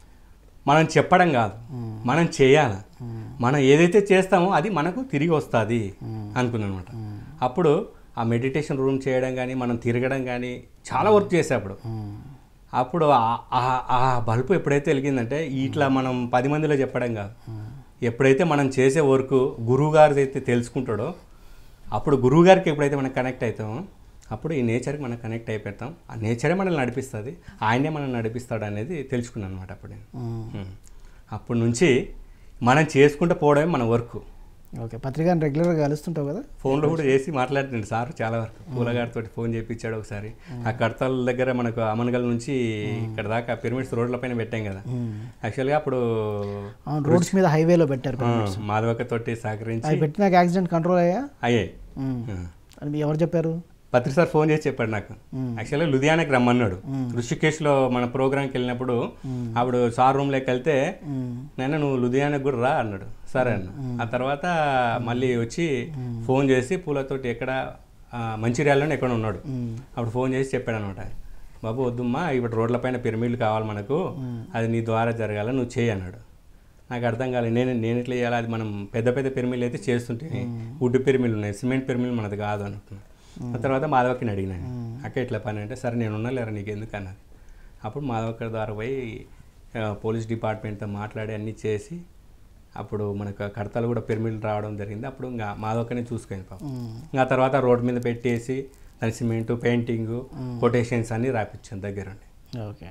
మనం చెప్పడం కాదు మనం చేయాలి మనం ఏదైతే చేస్తామో అది మనకు తిరిగి వస్తుంది అనుకున్నాను అనమాట అప్పుడు ఆ మెడిటేషన్ రూమ్ చేయడం కానీ మనం తిరగడం కానీ చాలా వర్క్ చేసే అప్పుడు అప్పుడు ఆ- ఆ- ఆ బల్బు ఎప్పుడైతే వెలిగిందంటే ఇట్లా మనం పది మందిలో చెప్పడం కాదు ఎప్పుడైతే మనం చేసే వర్క్ గురువు గారు అయితే తెలుసుకుంటాడో అప్పుడు గురువు గారికి ఎప్పుడైతే మనం కనెక్ట్ అవుతామో అప్పుడు ఈ నేచర్కి మనం కనెక్ట్ అయిపోతాం ఆ నేచరే మనల్ని నడిపిస్తుంది ఆయనే మనల్ని నడిపిస్తాడు అనేది తెలుసుకున్నాను అనమాట అప్పుడు నేను ఉం. అప్పటి నుంచి మనం చేసుకుంటూ పోవడమే మన వర్క్ ఓకే పత్రికను రెగ్యులర్గా కలుస్తుంటావు కదా ఫోన్లో కూడా చేసి మాట్లాడుతుండే సార్ చాలా వరకు పూలగారితో ఫోన్ చేయించాడు ఒకసారి ఆ కడతాల దగ్గర మనకు అమనగల్ నుంచి ఇక్కడ దాకా పిరమిడ్స్ రోడ్ల పైన పెట్టాం కదా యాక్చువల్గా అప్పుడు అవును రోడ్స్ మీద హైవేలో పెట్టారు ఆ, మాధవక్క తోటి సహకరించి అవి పెట్టినాక యాక్సిడెంట్ కంట్రోల్ అయ్యా అయ్యాయి ఉమ్. ఆ. అని ఎవరు చెప్పారు పత్రి సార్ ఫోన్ చేసి చెప్పాడు నాకు యాక్చువల్గా లుధియానాకి రమ్మన్నాడు ఋషికేశ్లో మన ప్రోగ్రామ్కి వెళ్ళినప్పుడు అప్పుడు సార్ రూమ్లోకి వెళ్తే నేను నువ్వు లుధియానాకి కూడా రా అన్నాడు సరే అన్న ఆ తర్వాత మళ్ళీ వచ్చి ఫోన్ చేసి పూలతోటి ఎక్కడ ఆ, మంచిర్యాలలోనే ఎక్కడ ఉన్నాడు అప్పుడు ఫోన్ చేసి చెప్పాడు అనమాట బాబు వద్దుమ్మా ఇప్పుడు రోడ్లపైన పిరమిడ్లు కావాలి మనకు అది నీ ద్వారా జరగాల నువ్వు చేయి అన్నాడు నాకు అర్థం కాలేదు నేను నేను ఎట్లా చేయాలి అది మనం పెద్ద పెద్ద పిరమిడ్లు అయితే చేస్తుంటే వుడ్ పిరమిడ్లు ఉన్నాయి సిమెంట్ పిరమిడ్లు మనది కాదు అనుకున్నాను ఆ తర్వాత మాధవక్కని అడిగినాను అక్క ఇట్లా పని అంటే సరే నేను ఉన్నా లేరా నీకు ఎందుకు అన్నది అప్పుడు మాధవక్క ద్వారా పోయి ఆ, పోలీస్ డిపార్ట్మెంట్తో మాట్లాడి అన్నీ చేసి అప్పుడు మనకు కడతలు కూడా పిరమిడ్లు రావడం జరిగింది అప్పుడు ఇంకా మాధవక్కనే చూసుకుంది పాపం ఇంకా తర్వాత రోడ్ మీద పెట్టేసి దాని సిమెంట్ పెయింటింగ్ కొటేషన్స్ అన్నీ రాపించాను దగ్గరుండి ఓకే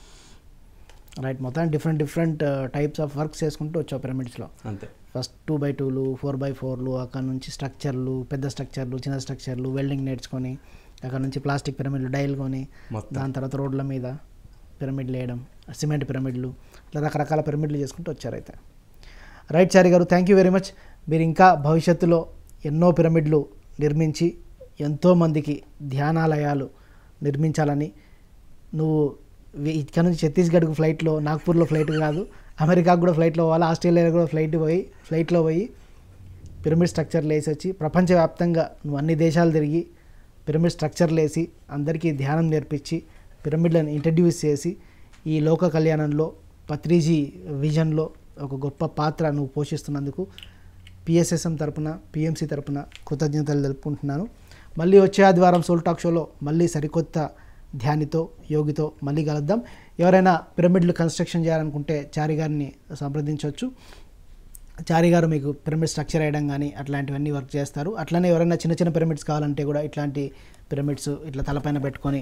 రైట్ మొత్తం different different types of works చేసుకుంటూ వచ్చావు పిరమిడ్స్లో అంతే ఫస్ట్ టూ బై టూలు ఫోర్ బై ఫోర్లు అక్కడ నుంచి స్ట్రక్చర్లు పెద్ద స్ట్రక్చర్లు చిన్న స్ట్రక్చర్లు వెల్డింగ్ నేర్చుకొని అక్కడ నుంచి ప్లాస్టిక్ పిరమిడ్లు డైల్ కొని మొత్తం దాని తర్వాత రోడ్ల మీద పిరమిడ్లు వేయడం సిమెంట్ పిరమిడ్లు ఇట్లా రకరకాల పిరమిడ్లు చేసుకుంటూ వచ్చారు అయితే రైట్ చారి గారు థ్యాంక్ యూ వెరీ మచ్ మీరు ఇంకా భవిష్యత్తులో ఎన్నో పిరమిడ్లు నిర్మించి ఎంతోమందికి ధ్యానాలయాలు నిర్మించాలని నువ్వు వి- ఇక్కడ నుంచి ఛత్తీస్గఢ్కు ఫ్లైట్లో నాగ్పూర్లో ఫ్లైట్ కాదు అమెరికాకు కూడా ఫ్లైట్లో పోవాలి ఆస్ట్రేలియాలో కూడా ఫ్లైట్ పోయి ఫ్లైట్లో పోయి పిరమిడ్ స్ట్రక్చర్లు వేసి వచ్చి ప్రపంచవ్యాప్తంగా నువ్వు అన్ని దేశాలు తిరిగి పిరమిడ్ స్ట్రక్చర్లు వేసి అందరికీ ధ్యానం నేర్పించి పిరమిడ్లను ఇంట్రడ్యూస్ చేసి ఈ లోక కళ్యాణంలో పత్రిజీ విజన్లో ఒక గొప్ప పాత్ర నువ్వు పోషిస్తున్నందుకు పిఎస్ఎస్ఎం తరపున పిఎంసి తరపున కృతజ్ఞతలు తెలుపుకుంటున్నాను మళ్ళీ వచ్చే ఆదివారం సోల్ టాక్ షోలో మళ్ళీ సరికొత్త ధ్యానితో యోగితో మళ్ళీ కలుద్దాం ఎవరైనా పిరమిడ్లు కన్స్ట్రక్షన్ చేయాలనుకుంటే చారి గారిని సంప్రదించవచ్చు చారి గారు మీకు పిరమిడ్ స్ట్రక్చర్ వేయడం కానీ అట్లాంటివన్నీ వర్క్ చేస్తారు అట్లనే ఎవరైనా చిన్న చిన్న పిరమిడ్స్ కావాలంటే కూడా ఇట్లాంటి పిరమిడ్స్ ఇట్లా తలపైన పెట్టుకొని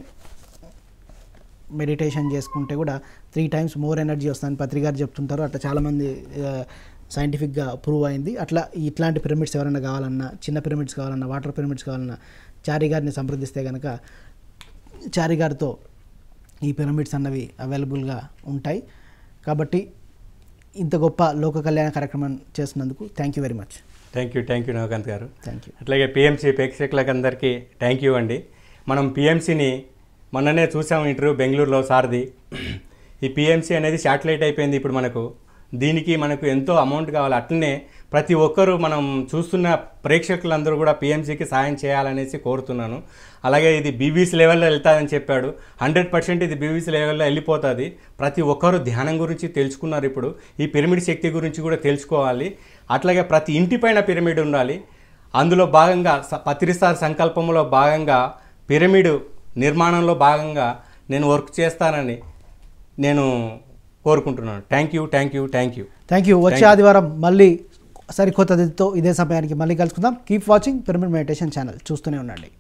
మెడిటేషన్ చేసుకుంటే కూడా త్రీ టైమ్స్ మోర్ ఎనర్జీ వస్తుందని పత్రిక గారు చెప్తుంటారు అట్లా చాలామంది సైంటిఫిక్గా ప్రూవ్ అయింది అట్లా ఇట్లాంటి పిరమిడ్స్ ఎవరైనా కావాలన్నా చిన్న పిరమిడ్స్ కావాలన్నా వాటర్ పిరమిడ్స్ కావాలన్నా చారి గారిని సంప్రదిస్తే కనుక చారి గారితో ఈ పిరమిడ్స్ అన్నవి అవైలబుల్గా ఉంటాయి కాబట్టి ఇంత గొప్ప లోక కళ్యాణ కార్యక్రమం చేస్తున్నందుకు thank you very much thank you thank you Navakanth garu thank you అట్లాగే పిఎంసీ ప్రేక్షకులకు అందరికీ థ్యాంక్ యూ అండి మనం పిఎంసీని మొన్ననే చూసాం ఇంటర్వ్యూ బెంగళూరులో సార్ది ఈ పిఎంసీ అనేది శాటిలైట్ అయిపోయింది ఇప్పుడు మనకు దీనికి మనకు ఎంతో అమౌంట్ కావాలి అట్లనే ప్రతి ఒక్కరూ మనం చూస్తున్న ప్రేక్షకులందరూ కూడా పిఎంసీకి సాయం చేయాలనేసి కోరుతున్నాను అలాగే ఇది బీబీసీ లెవెల్లో వెళ్తాదని చెప్పాడు హండ్రెడ్ పర్సెంట్ ఇది బీబీసీ లెవెల్లో వెళ్ళిపోతుంది ప్రతి ఒక్కరూ ధ్యానం గురించి తెలుసుకున్నారు ఇప్పుడు ఈ పిరమిడ్ శక్తి గురించి కూడా తెలుసుకోవాలి అట్లాగే ప్రతి ఇంటిపైన పిరమిడ్ ఉండాలి అందులో భాగంగా స- పత్రిసార్ సంకల్పంలో భాగంగా పిరమిడ్ నిర్మాణంలో భాగంగా నేను వర్క్ చేస్తానని నేను కోరుకుంటున్నాను thank you thank you thank you thank you వచ్చే ఆదివారం మళ్ళీ సరికొత్త అతిథితో ఇదే సమయానికి మళ్ళీ కలుసుకుందాం keep watching pyramid meditation channel చూస్తూనే ఉండండి